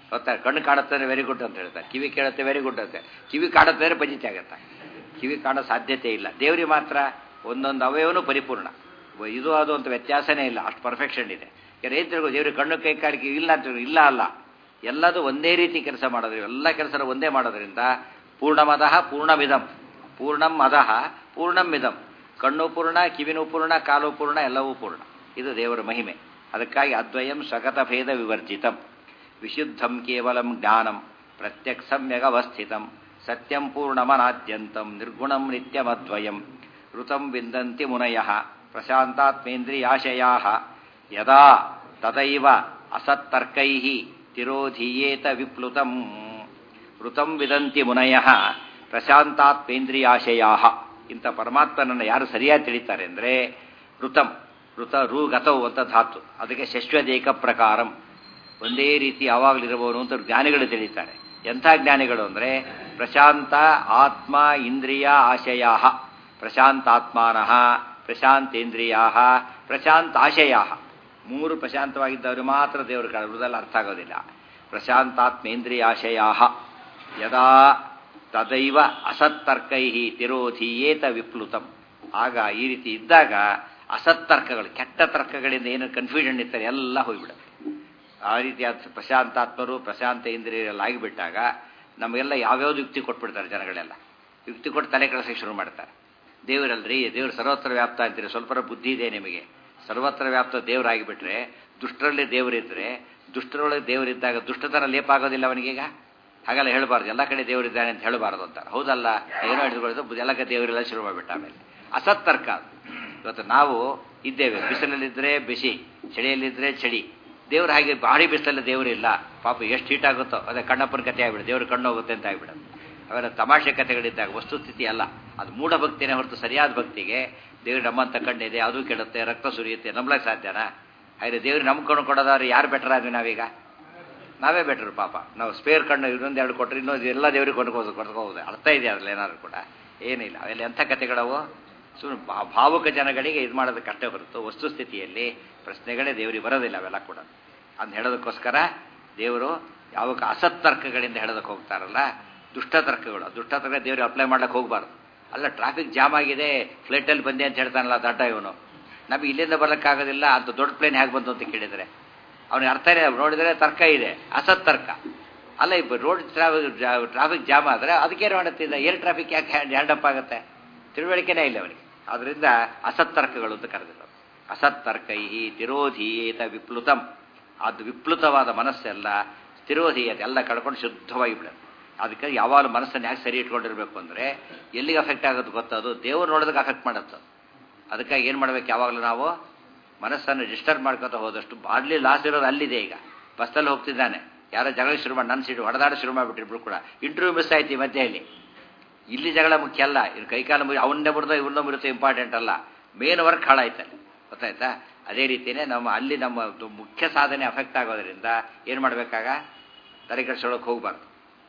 ಗೊತ್ತಾರೆ ಕಣ್ಣು ಕಾಣುತ್ತೆ ವೆರಿ ಗುಡ್ ಅಂತ ಹೇಳ್ತಾರೆ ಕಿವಿ ಕೇಳುತ್ತೆ ವೆರಿ ಗುಡ್ ಅಂತೆ ಕಿವಿ ಕಾಣುತ್ತೆ ಅಂದರೆ ಪಂಜಿತ ಆಗುತ್ತೆ ಕಿವಿ ಕಾಣೋ ಸಾಧ್ಯತೆ ಇಲ್ಲ ದೇವರಿಗೆ ಮಾತ್ರ ಒಂದೊಂದು ಅವಯವನು ಪರಿಪೂರ್ಣ ಇದು ಅದು ಅಂತ ವ್ಯತ್ಯಾಸನೇ ಇಲ್ಲ ಅಷ್ಟು ಪರ್ಫೆಕ್ಷನ್ ಇದೆ ರೈತರಿಗೂ ದೇವ್ರಿಗೆ ಕಣ್ಣು ಕೈ ಕಾಲಿಗೆ ಇಲ್ಲ ಅಂತ ಇಲ್ಲ ಅಲ್ಲ ಎಲ್ಲದೂ ಒಂದೇ ರೀತಿ ಕೆಲಸ ಮಾಡೋದ್ರಿ ಎಲ್ಲ ಕೆಲಸ ಒಂದೇ ಮಾಡೋದ್ರಿಂದ ಪೂರ್ಣಮದಃ ಪೂರ್ಣಮಿದಂ ಪೂರ್ಣಂ ಮದಃ ಪೂರ್ಣಂ ಮಿದಂ ಕಣ್ಣು ಪೂರ್ಣ ಕಿವಿನೂ ಪೂರ್ಣ ಕಾಲು ಪೂರ್ಣ ಎಲ್ಲವೂ ಪೂರ್ಣ ಇದು ದೇವರ ಮಹಿಮೆ ಅದಕ್ಕಾಗಿ ಅದ್ವಯಂ ಸ್ವಗತ ಭೇದ ವಿವರ್ಜಿತಂ ವಿಶುದ್ಧಂ ಕೇವಲಂ ಜ್ಞಾನಂ ಪ್ರತ್ಯಕ್ ಸಮ್ಯಗವಸ್ಥಿತಂ ಸತ್ಯಂ ಪೂರ್ಣಮನಾದ್ಯಂತಂ ನಿರ್ಗುಣಂ ನಿತ್ಯಮದ್ವಯಂ ಋತಂ ವಿಂದಂತಿ ಮುನಯ ಪ್ರಶಾಂತಾತ್ಮೇಂದ್ರಿಯಾಶಯಾ ಯದಾ ತದೈವ ಅಸತ್ತರ್ಕೈ ತಿರೋಧೀಯೇತ ವಿಪ್ಲುತಂ ಋತಂ ವಿದಂತಿ ಮುನಯ ಪ್ರಶಾಂತಾತ್ಮೇಂದ್ರಿಯಾಶಯಾ ಇಂಥ ಪರಮಾತ್ಮನನ್ನು ಯಾರು ಸರಿಯಾಗಿ ತಿಳಿತಾರೆ ಅಂದರೆ ಋತಂ ಋತ ರು ಗತವು ಅಂತ ಧಾತು ಅದಕ್ಕೆ ಶಶ್ವದೇಕ ಪ್ರಕಾರಂ ಒಂದೇ ರೀತಿ ಯಾವಾಗಲಿರಬಹುದು ಅಂತ ಜ್ಞಾನಿಗಳು ತಿಳಿತಾರೆ ಎಂಥ ಜ್ಞಾನಿಗಳು ಅಂದರೆ ಪ್ರಶಾಂತ ಆತ್ಮ ಇಂದ್ರಿಯ ಆಶಯ ಪ್ರಶಾಂತಾತ್ಮಾನಃ ಪ್ರಶಾಂತೇಂದ್ರಿಯಾ ಪ್ರಶಾಂತ ಆಶಯ ಮೂರು ಪ್ರಶಾಂತವಾಗಿದ್ದವರು ಮಾತ್ರ ದೇವರು ಕಾಣ ಹೃದಯಲ್ಲಿ ಅರ್ಥ ಆಗೋದಿಲ್ಲ ಪ್ರಶಾಂತಾತ್ಮೇಂದ್ರಿಯಾಶಯಾ ಯದಾ ತದೈವ ಅಸತ್ತರ್ಕೈ ತಿರೋಧೀಯೇತ ವಿಪ್ಲುತಂ ಆಗ ಈ ರೀತಿ ಇದ್ದಾಗ ಅಸತ್ತರ್ಕಗಳು ಕೆಟ್ಟ ತರ್ಕಗಳಿಂದ ಏನು ಕನ್ಫ್ಯೂಷನ್ ಇರ್ತಾರೆ ಎಲ್ಲ ಹೋಗಿಬಿಡುತ್ತೆ ಆ ರೀತಿಯಾದ ಪ್ರಶಾಂತಾತ್ಮರು ಪ್ರಶಾಂತ ಇಂದ್ರಿಯರೆಲ್ಲ ಆಗಿಬಿಟ್ಟಾಗ ನಮಗೆಲ್ಲ ಯಾವ್ಯಾವ್ದು ಯುಕ್ತಿ ಕೊಟ್ಬಿಡ್ತಾರೆ ಜನಗಳೆಲ್ಲ ಯುಕ್ತಿ ಕೊಟ್ಟು ತಲೆ ಕಳಿಸೋಕೆ ಶುರು ಮಾಡ್ತಾರೆ ದೇವರಲ್ರಿ ದೇವರು ಸರ್ವತ್ರ ವ್ಯಾಪ್ತ ಅಂತೀರಿ ಸ್ವಲ್ಪ ಬುದ್ಧಿ ಇದೆ ನಿಮಗೆ ಸರ್ವತ್ರ ವ್ಯಾಪ್ತ ದೇವರಾಗಿಬಿಟ್ರೆ ದುಷ್ಟರಲ್ಲಿ ದೇವರಿದ್ರೆ ದುಷ್ಟರೊಳಗೆ ದೇವರಿದ್ದಾಗ ದುಷ್ಟತನ ಲೇಪ ಆಗೋದಿಲ್ಲ ಅವನಿಗೀಗ ಹಾಗೆಲ್ಲ ಹೇಳಬಾರ್ದು ಎಲ್ಲ ಕಡೆ ದೇವರಿದ್ದಾನೆ ಅಂತ ಹೇಳಬಾರ್ದು ಅಂತಾರೆ ಹೌದಲ್ಲ ಏನೋ ಹಿಡಿದುಕೊಳ್ಳೋದು ಎಲ್ಲ ಕಡೆ ದೇವರೆಲ್ಲ ಶುರು ಮಾಡಿಬಿಟ್ಟ ಆಮೇಲೆ ಅಸತ್ತರ್ಕ ಇವತ್ತು ನಾವು ಇದ್ದೇವೆ ಬಿಸಿಲಲ್ಲಿದ್ದರೆ ಬಿಸಿ ಚಳಿಯಲ್ಲಿದ್ದರೆ ಚಳಿ ದೇವ್ರು ಹಾಗೆ ಭಾರಿ ಬಿಸಿಲಲ್ಲಿ ದೇವರಿಲ್ಲ ಪಾಪ ಎಷ್ಟು ಹೀಟ್ ಆಗುತ್ತೋ ಅದೇ ಕಣ್ಣಪ್ಪನ ಕತೆ ಆಗ್ಬಿಡು ದೇವ್ರ ಕಣ್ಣು ಹೋಗುತ್ತೆ ಅಂತ ಆಗ್ಬಿಡೋದು ಅವೆಲ್ಲ ತಮಾಷೆ ಕಥೆಗಳಿದ್ದಾಗ ವಸ್ತುಸ್ಥಿತಿ ಅಲ್ಲ ಅದು ಮೂಢ ಭಕ್ತಿನೇ ಹೊರತು ಸರಿಯಾದ ಭಕ್ತಿಗೆ ದೇವ್ರು ನಮ್ಮಂತ ಕಣ್ಣಿದೆ ಅದು ಕೆಡುತ್ತೆ ರಕ್ತ ಸುರಿಯುತ್ತೆ ನಂಬಲಕ್ಕೆ ಸಾಧ್ಯನಾ ಹಾಗೆ ದೇವ್ರು ನಮ್ಮ ಕಣ್ಣು ಕೊಡೋದಾದ್ರೆ ಯಾರು ಬೆಟರ್ ಆದ್ವಿ ನಾವೀಗ ನಾವೇ ಬೆಟ್ರು ಪಾಪ ನಾವು ಸ್ಪೇರ್ ಕಣ್ಣು ಇನ್ನೊಂದು ಎರಡು ಕೊಟ್ಟರೆ ಇನ್ನೊಂದು ಎಲ್ಲ ದೇವ್ರಿಗೆ ಕೊಂಡ್ಕೋದು ಕೊಡ್ಕೋಬೋದು ಅರ್ಥ ಇದೆ ಅದ್ರಲ್ಲಿ ಏನಾದ್ರು ಕೂಡ ಏನಿಲ್ಲ ಅವೆಲ್ಲ ಎಂಥ ಕಥೆಗಳವು ಸುಮ್ಮನೆ ಭಾವುಕ ಜನಗಳಿಗೆ ಇದು ಮಾಡೋದಕ್ಕೆ ಕಷ್ಟ ಹೊರತು ವಸ್ತುಸ್ಥಿತಿಯಲ್ಲಿ ಪ್ರಶ್ನೆಗಳೇ ದೇವರಿಗೆ ಬರೋದಿಲ್ಲ ಅವೆಲ್ಲ ಕೂಡ ಅಂತ ಹೇಳೋದಕ್ಕೋಸ್ಕರ ದೇವರು ಯಾವಾಗ ಅಸತ್ತರ್ಕಗಳಿಂದ ಹೇಳೋದಕ್ಕೆ ಹೋಗ್ತಾರಲ್ಲ ದುಷ್ಟ ತರ್ಕಗಳು ದುಷ್ಟ ತರ್ಕ ದೇವ್ರಿಗೆ ಅಪ್ಲೈ ಮಾಡ್ಲಿಕ್ಕೆ ಹೋಗ್ಬಾರ್ದು ಅಲ್ಲ ಟ್ರಾಫಿಕ್ ಜಾಮ್ ಆಗಿದೆ ಫ್ಲೈಟಲ್ಲಿ ಬಂದೆ ಅಂತ ಹೇಳ್ತಾನಲ್ಲ ದಡ್ಡ ಇವನು ನಮಗೆ ಇಲ್ಲಿಂದ ಬರ್ಲಿಕ್ಕಾಗೋದಿಲ್ಲ ಅಂತ ದೊಡ್ಡ ಪ್ಲೇನ್ ಹೇಗೆ ಬಂತು ಅಂತ ಕೇಳಿದರೆ ಅವನಿಗೆ ಅರ್ಥ ಇದೆ ನೋಡಿದರೆ ತರ್ಕ ಇದೆ ಅಸತ್ ತರ್ಕ ಅಲ್ಲ ಇಬ್ಬ ರೋಡ್ ಟ್ರಾಫಿಕ್ ಜಾಮ್ ಆದರೆ ಅದಕ್ಕೇನು ಮಾಡುತ್ತಿದ್ದ ಏರ್ ಟ್ರಾಫಿಕ್ ಯಾಕೆ ಹ್ಯಾಂಡ್ ಅಪ್ ಆಗುತ್ತೆ ತಿಳುವಳಿಕೆನೇ ಇಲ್ಲ ಅವನಿಗೆ ಅದರಿಂದ ಅಸತ್ತರ್ಕಗಳು ಅಂತ ಕರೆದಿರೋದು ಅಸತ್ತರ್ಕೈ ತಿರೋಧೀಯೇತ ವಿಪ್ಲುತಂ ಅದು ವಿಪ್ಲುತವಾದ ಮನಸ್ಸೆಲ್ಲ ಸ್ಥಿರೋಧೀಯತೆ ಎಲ್ಲ ಕಳ್ಕೊಂಡು ಶುದ್ಧವಾಗಿ ಬಿಡುತ್ತೆ ಅದಕ್ಕೆ ಯಾವಾಗಲೂ ಮನಸ್ಸನ್ನು ಯಾಕೆ ಸರಿ ಇಟ್ಕೊಂಡಿರ್ಬೇಕು ಅಂದರೆ ಎಲ್ಲಿಗೆ ಅಫೆಕ್ಟ್ ಆಗುತ್ತೆ ಗೊತ್ತದು ದೇವ್ರು ನೋಡೋದಕ್ಕೆ ಅಫೆಕ್ಟ್ ಮಾಡುತ್ತೆ ಅದಕ್ಕಾಗಿ ಏನು ಮಾಡ್ಬೇಕು ಯಾವಾಗಲೂ ನಾವು ಮನಸ್ಸನ್ನು ಡಿಸ್ಟರ್ಬ್ ಮಾಡ್ಕೊತ ಹೋದಷ್ಟು ಬಾಡ್ಲಿ ಲಾಸ್ ಇರೋದು ಅಲ್ಲಿದೆ ಈಗ ಬಸ್ಸಲ್ಲಿ ಹೋಗ್ತಿದ್ದಾನೆ ಯಾರೋ ಜಗಳ ಶುರು ಮಾಡಿ ನನ್ನ ಸೀಟು ಹೊಡೆದಾಡ ಶುರು ಮಾಡಿಬಿಟ್ಟಿರ್ಬಿಡು ಕೂಡ ಇಂಟರ್ವ್ಯೂ ಮಿಸ್ ಆಯ್ತು ಈ ಮಧ್ಯೆಯಲ್ಲಿ ಇಲ್ಲಿ ಜಗಳ ಮುಖ್ಯ ಅಲ್ಲ ಇನ್ನು ಕೈಕಾಲ ಮುಗಿ ಅವನ್ನೇ ಬಿಡ್ದೋ ಇವನ್ನ ಬಿಡುತ್ತೋ ಇಂಪಾರ್ಟೆಂಟ್ ಅಲ್ಲ ಮೇನ್ ವರ್ಕ್ ಹಾಳಾಯ್ತಲ್ಲ ಗೊತ್ತಾಯ್ತಾ ಅದೇ ರೀತಿಯೇ ನಮ್ಮ ಅಲ್ಲಿ ನಮ್ಮ ಮುಖ್ಯ ಸಾಧನೆ ಅಫೆಕ್ಟ್ ಆಗೋದ್ರಿಂದ ಏನು ಮಾಡಬೇಕಾಗ ತಲೆ ಕೆಡಿಸೋಳಕ್ಕೆ ಹೋಗ್ಬಾರ್ದು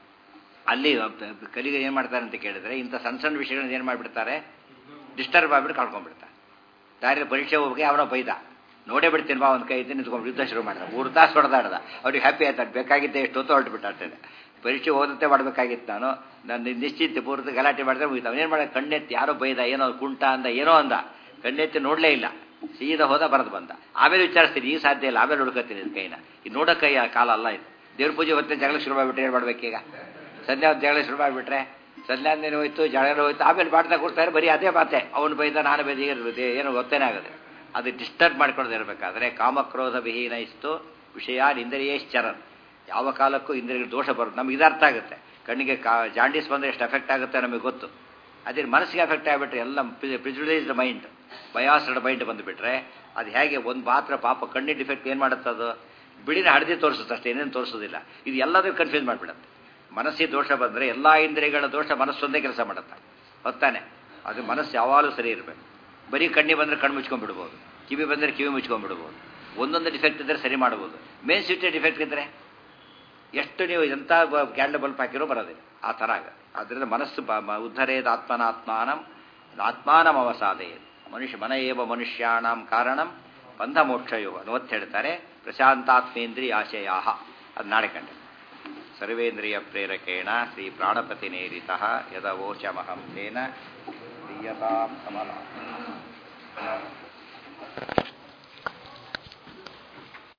ಅಲ್ಲಿ ಕಲಿಗೆ ಏನು ಮಾಡ್ತಾರೆ ಅಂತ ಕೇಳಿದ್ರೆ ಇಂಥ ಸಣ್ಣ ಸಣ್ಣ ವಿಷಯಗಳನ್ನ ಏನು ಮಾಡಿಬಿಡ್ತಾರೆ ಡಿಸ್ಟರ್ಬ್ ಆಗಿಬಿಟ್ಟು ಕಳ್ಕೊಂಡ್ಬಿಡ್ತಾರೆ ದಾರಿ ಪರೀಕ್ಷೆ ಹೋಗಿ ಅವನ ಬೈದ ನೋಡೇ ಬಿಡ್ತೀನಿ ಬಾ ಒಂದು ಕೈ ಇದ್ದು ನಿಂತ್ಕೊಂಡು ಯುದ್ಧ ಶುರು ಮಾಡಿದ ಮೂರು ತಾಸು ಹೊಡೆದಾಡ್ದ ಅವ್ರಿಗೆ ಹ್ಯಾಪಿ ಆಯ್ತು ಬೇಕಾಗಿದ್ದೆ ಎಷ್ಟೊತ್ತು ಹೊರಟು ಬಿಟ್ಟಾಡ್ತದೆ ಪರೀಕ್ಷೆ ಓದಂತೆ ಮಾಡಬೇಕಾಗಿತ್ತು ನಾನು ನನ್ನ ನಿಶ್ಚಿತ ಪೂರ್ತಿ ಗಲಾಟೆ ಮಾಡಿದ್ರೆ ಮುಗಿತು ಅವನೇನು ಮಾಡ ಕಣ್ಣೆತ್ತಿ ಯಾರೋ ಬೈದ ಏನೋ ಕುಂಟ ಅಂದ ಏನೋ ಅಂದ ಕಣ್ಣೆತ್ತಿ ನೋಡಲೇ ಇಲ್ಲ ಸೀದಾ ಹೋದ ಬರೆದು ಬಂದ ಆಮೇಲೆ ವಿಚಾರಿಸ್ತೀನಿ ಈ ಸಾಧ್ಯ ಇಲ್ಲ ಆಮೇಲೆ ಹುಡುಕತ್ತೀನಿ ಇದು ಕೈನ ಈ ನೋಡೋಕ್ಕೈ ಕಾಲ ಅಲ್ಲ ಇದು ದೇವ್ರ ಪೂಜೆ ಹೊತ್ತೆ ಜಗಳ ಶುರು ಮಾಡಿಬಿಟ್ರೆ ಏನು ಮಾಡ್ಬೇಕೀಗ ಸಂಧ್ಯಾ ಜಗಳ ಶುರು ಮಾಡಿಬಿಟ್ರೆ ಸಂಧ್ಯಾನೇನು ಹೋಯ್ತು ಜಗಳ ಹೋಯ್ತು ಆಮೇಲೆ ಮಾಡ್ತಾ ಕೊಡ್ತಾರೆ ಬರೀ ಅದೇ ಮಾತೆ ಅವನು ಬೈದ ನಾನು ಬೈದ ಈಗ ಏನೋ ಗೊತ್ತೇನೆ ಆಗುತ್ತೆ ಅದು ಡಿಸ್ಟರ್ಬ್ ಮಾಡ್ಕೊಳ್ಳೋದು ಇರಬೇಕಾದ್ರೆ ಕಾಮಕ್ರೋಧ ವಿಹೀನ ಇಷ್ಟು ವಿಷಯ ಇಂದ್ರಿಯೇಶ್ಚರನ್ ಯಾವ ಕಾಲಕ್ಕೂ ಇಂದ್ರಿಯಗಳು ದೋಷ ಬರುತ್ತೆ ನಮ್ಗೆ ಇದು ಅರ್ಥ ಆಗುತ್ತೆ ಕಣ್ಣಿಗೆ ಕಾ ಜಾಂಡೀಸ್ ಬಂದರೆ ಎಷ್ಟು ಎಫೆಕ್ಟ್ ಆಗುತ್ತೆ ನಮಗೆ ಗೊತ್ತು ಅದೇ ಮನಸ್ಸಿಗೆ ಎಫೆಕ್ಟ್ ಆಗಿಬಿಟ್ರೆ ಎಲ್ಲ ಪ್ರಿಜುಡೈಸ್ಡ್ ಮೈಂಡ್ ಬಯಾಸ್ಡ್ ಮೈಂಡ್ ಬಂದುಬಿಟ್ರೆ ಅದು ಹೇಗೆ ಒಂದು ಮಾತ್ರ ಪಾಪ ಕಣ್ಣಿನ ಡಿಫೆಕ್ಟ್ ಏನು ಮಾಡುತ್ತೆ ಅದು ಬಿಳಿನ ಹಳದಿ ತೋರಿಸುತ್ತೆ ಅಷ್ಟೇ ಏನೇನು ತೋರಿಸೋದಿಲ್ಲ ಇದು ಎಲ್ಲದೂ ಕನ್ಫ್ಯೂಸ್ ಮಾಡಿಬಿಡುತ್ತೆ ಮನಸ್ಸಿಗೆ ದೋಷ ಬಂದರೆ ಎಲ್ಲ ಇಂದ್ರಿಯಗಳ ದೋಷ ಮನಸ್ಸೊಂದೇ ಕೆಲಸ ಮಾಡುತ್ತೆ ಹೊತ್ತಾನೆ ಅದು ಮನಸ್ಸು ಯಾವಾಗಲೂ ಸರಿ ಇರಬೇಕು ಬರೀ ಕಣ್ಣಿ ಬಂದರೆ ಕಣ್ಣು ಮುಚ್ಕೊಂಡ್ಬಿಡ್ಬೋದು ಕಿವಿ ಬಂದರೆ ಕಿವಿ ಮುಚ್ಕೊಂಡ್ಬಿಡ್ಬೋದು ಒಂದೊಂದು ಡಿಫೆಕ್ಟ್ ಇದ್ದರೆ ಸರಿ ಮಾಡ್ಬೋದು ಮೇನ್ ಸ್ವಿಚ್ ಡಿಫೆಕ್ಟ್ ಇದ್ದರೆ ಎಷ್ಟು ನೀವು ಎಂಥ ಕ್ಯಾಂಡಲ್ ಬಲ್ಪ್ ಹಾಕಿರೋ ಬರೋದಿಲ್ಲ ಆ ಥರ ಆಗ ಆದ್ದರಿಂದ ಮನಸ್ಸು ಉದ್ಧರೇದ ಆತ್ಮನಾತ್ಮಾನಂ ಆತ್ಮಾನಂ ಅವಸಾದೆ ಮನುಷ್ಯ ಮನ ಏವ ಮನುಷ್ಯಾಣಂ ಕಾರಣಂ ಬಂಧ ಮೋಕ್ಷಯೋ ಅದು ಒತ್ತು ಹೇಳ್ತಾರೆ ಪ್ರಶಾಂತಾತ್ಮೇಂದ್ರಿ ಆಶಯ ಅದು ನಾಳೆ ಕಂಡೆ ಸರ್ವೇಂದ್ರಿಯ ಪ್ರೇರಕೇಣ ಶ್ರೀ ಪ್ರಾಣಪತಿನೇರಿತ ಯದವೋಚಮಹಂ ತೇನ ದೀಯತಾಂ ಕಮಲ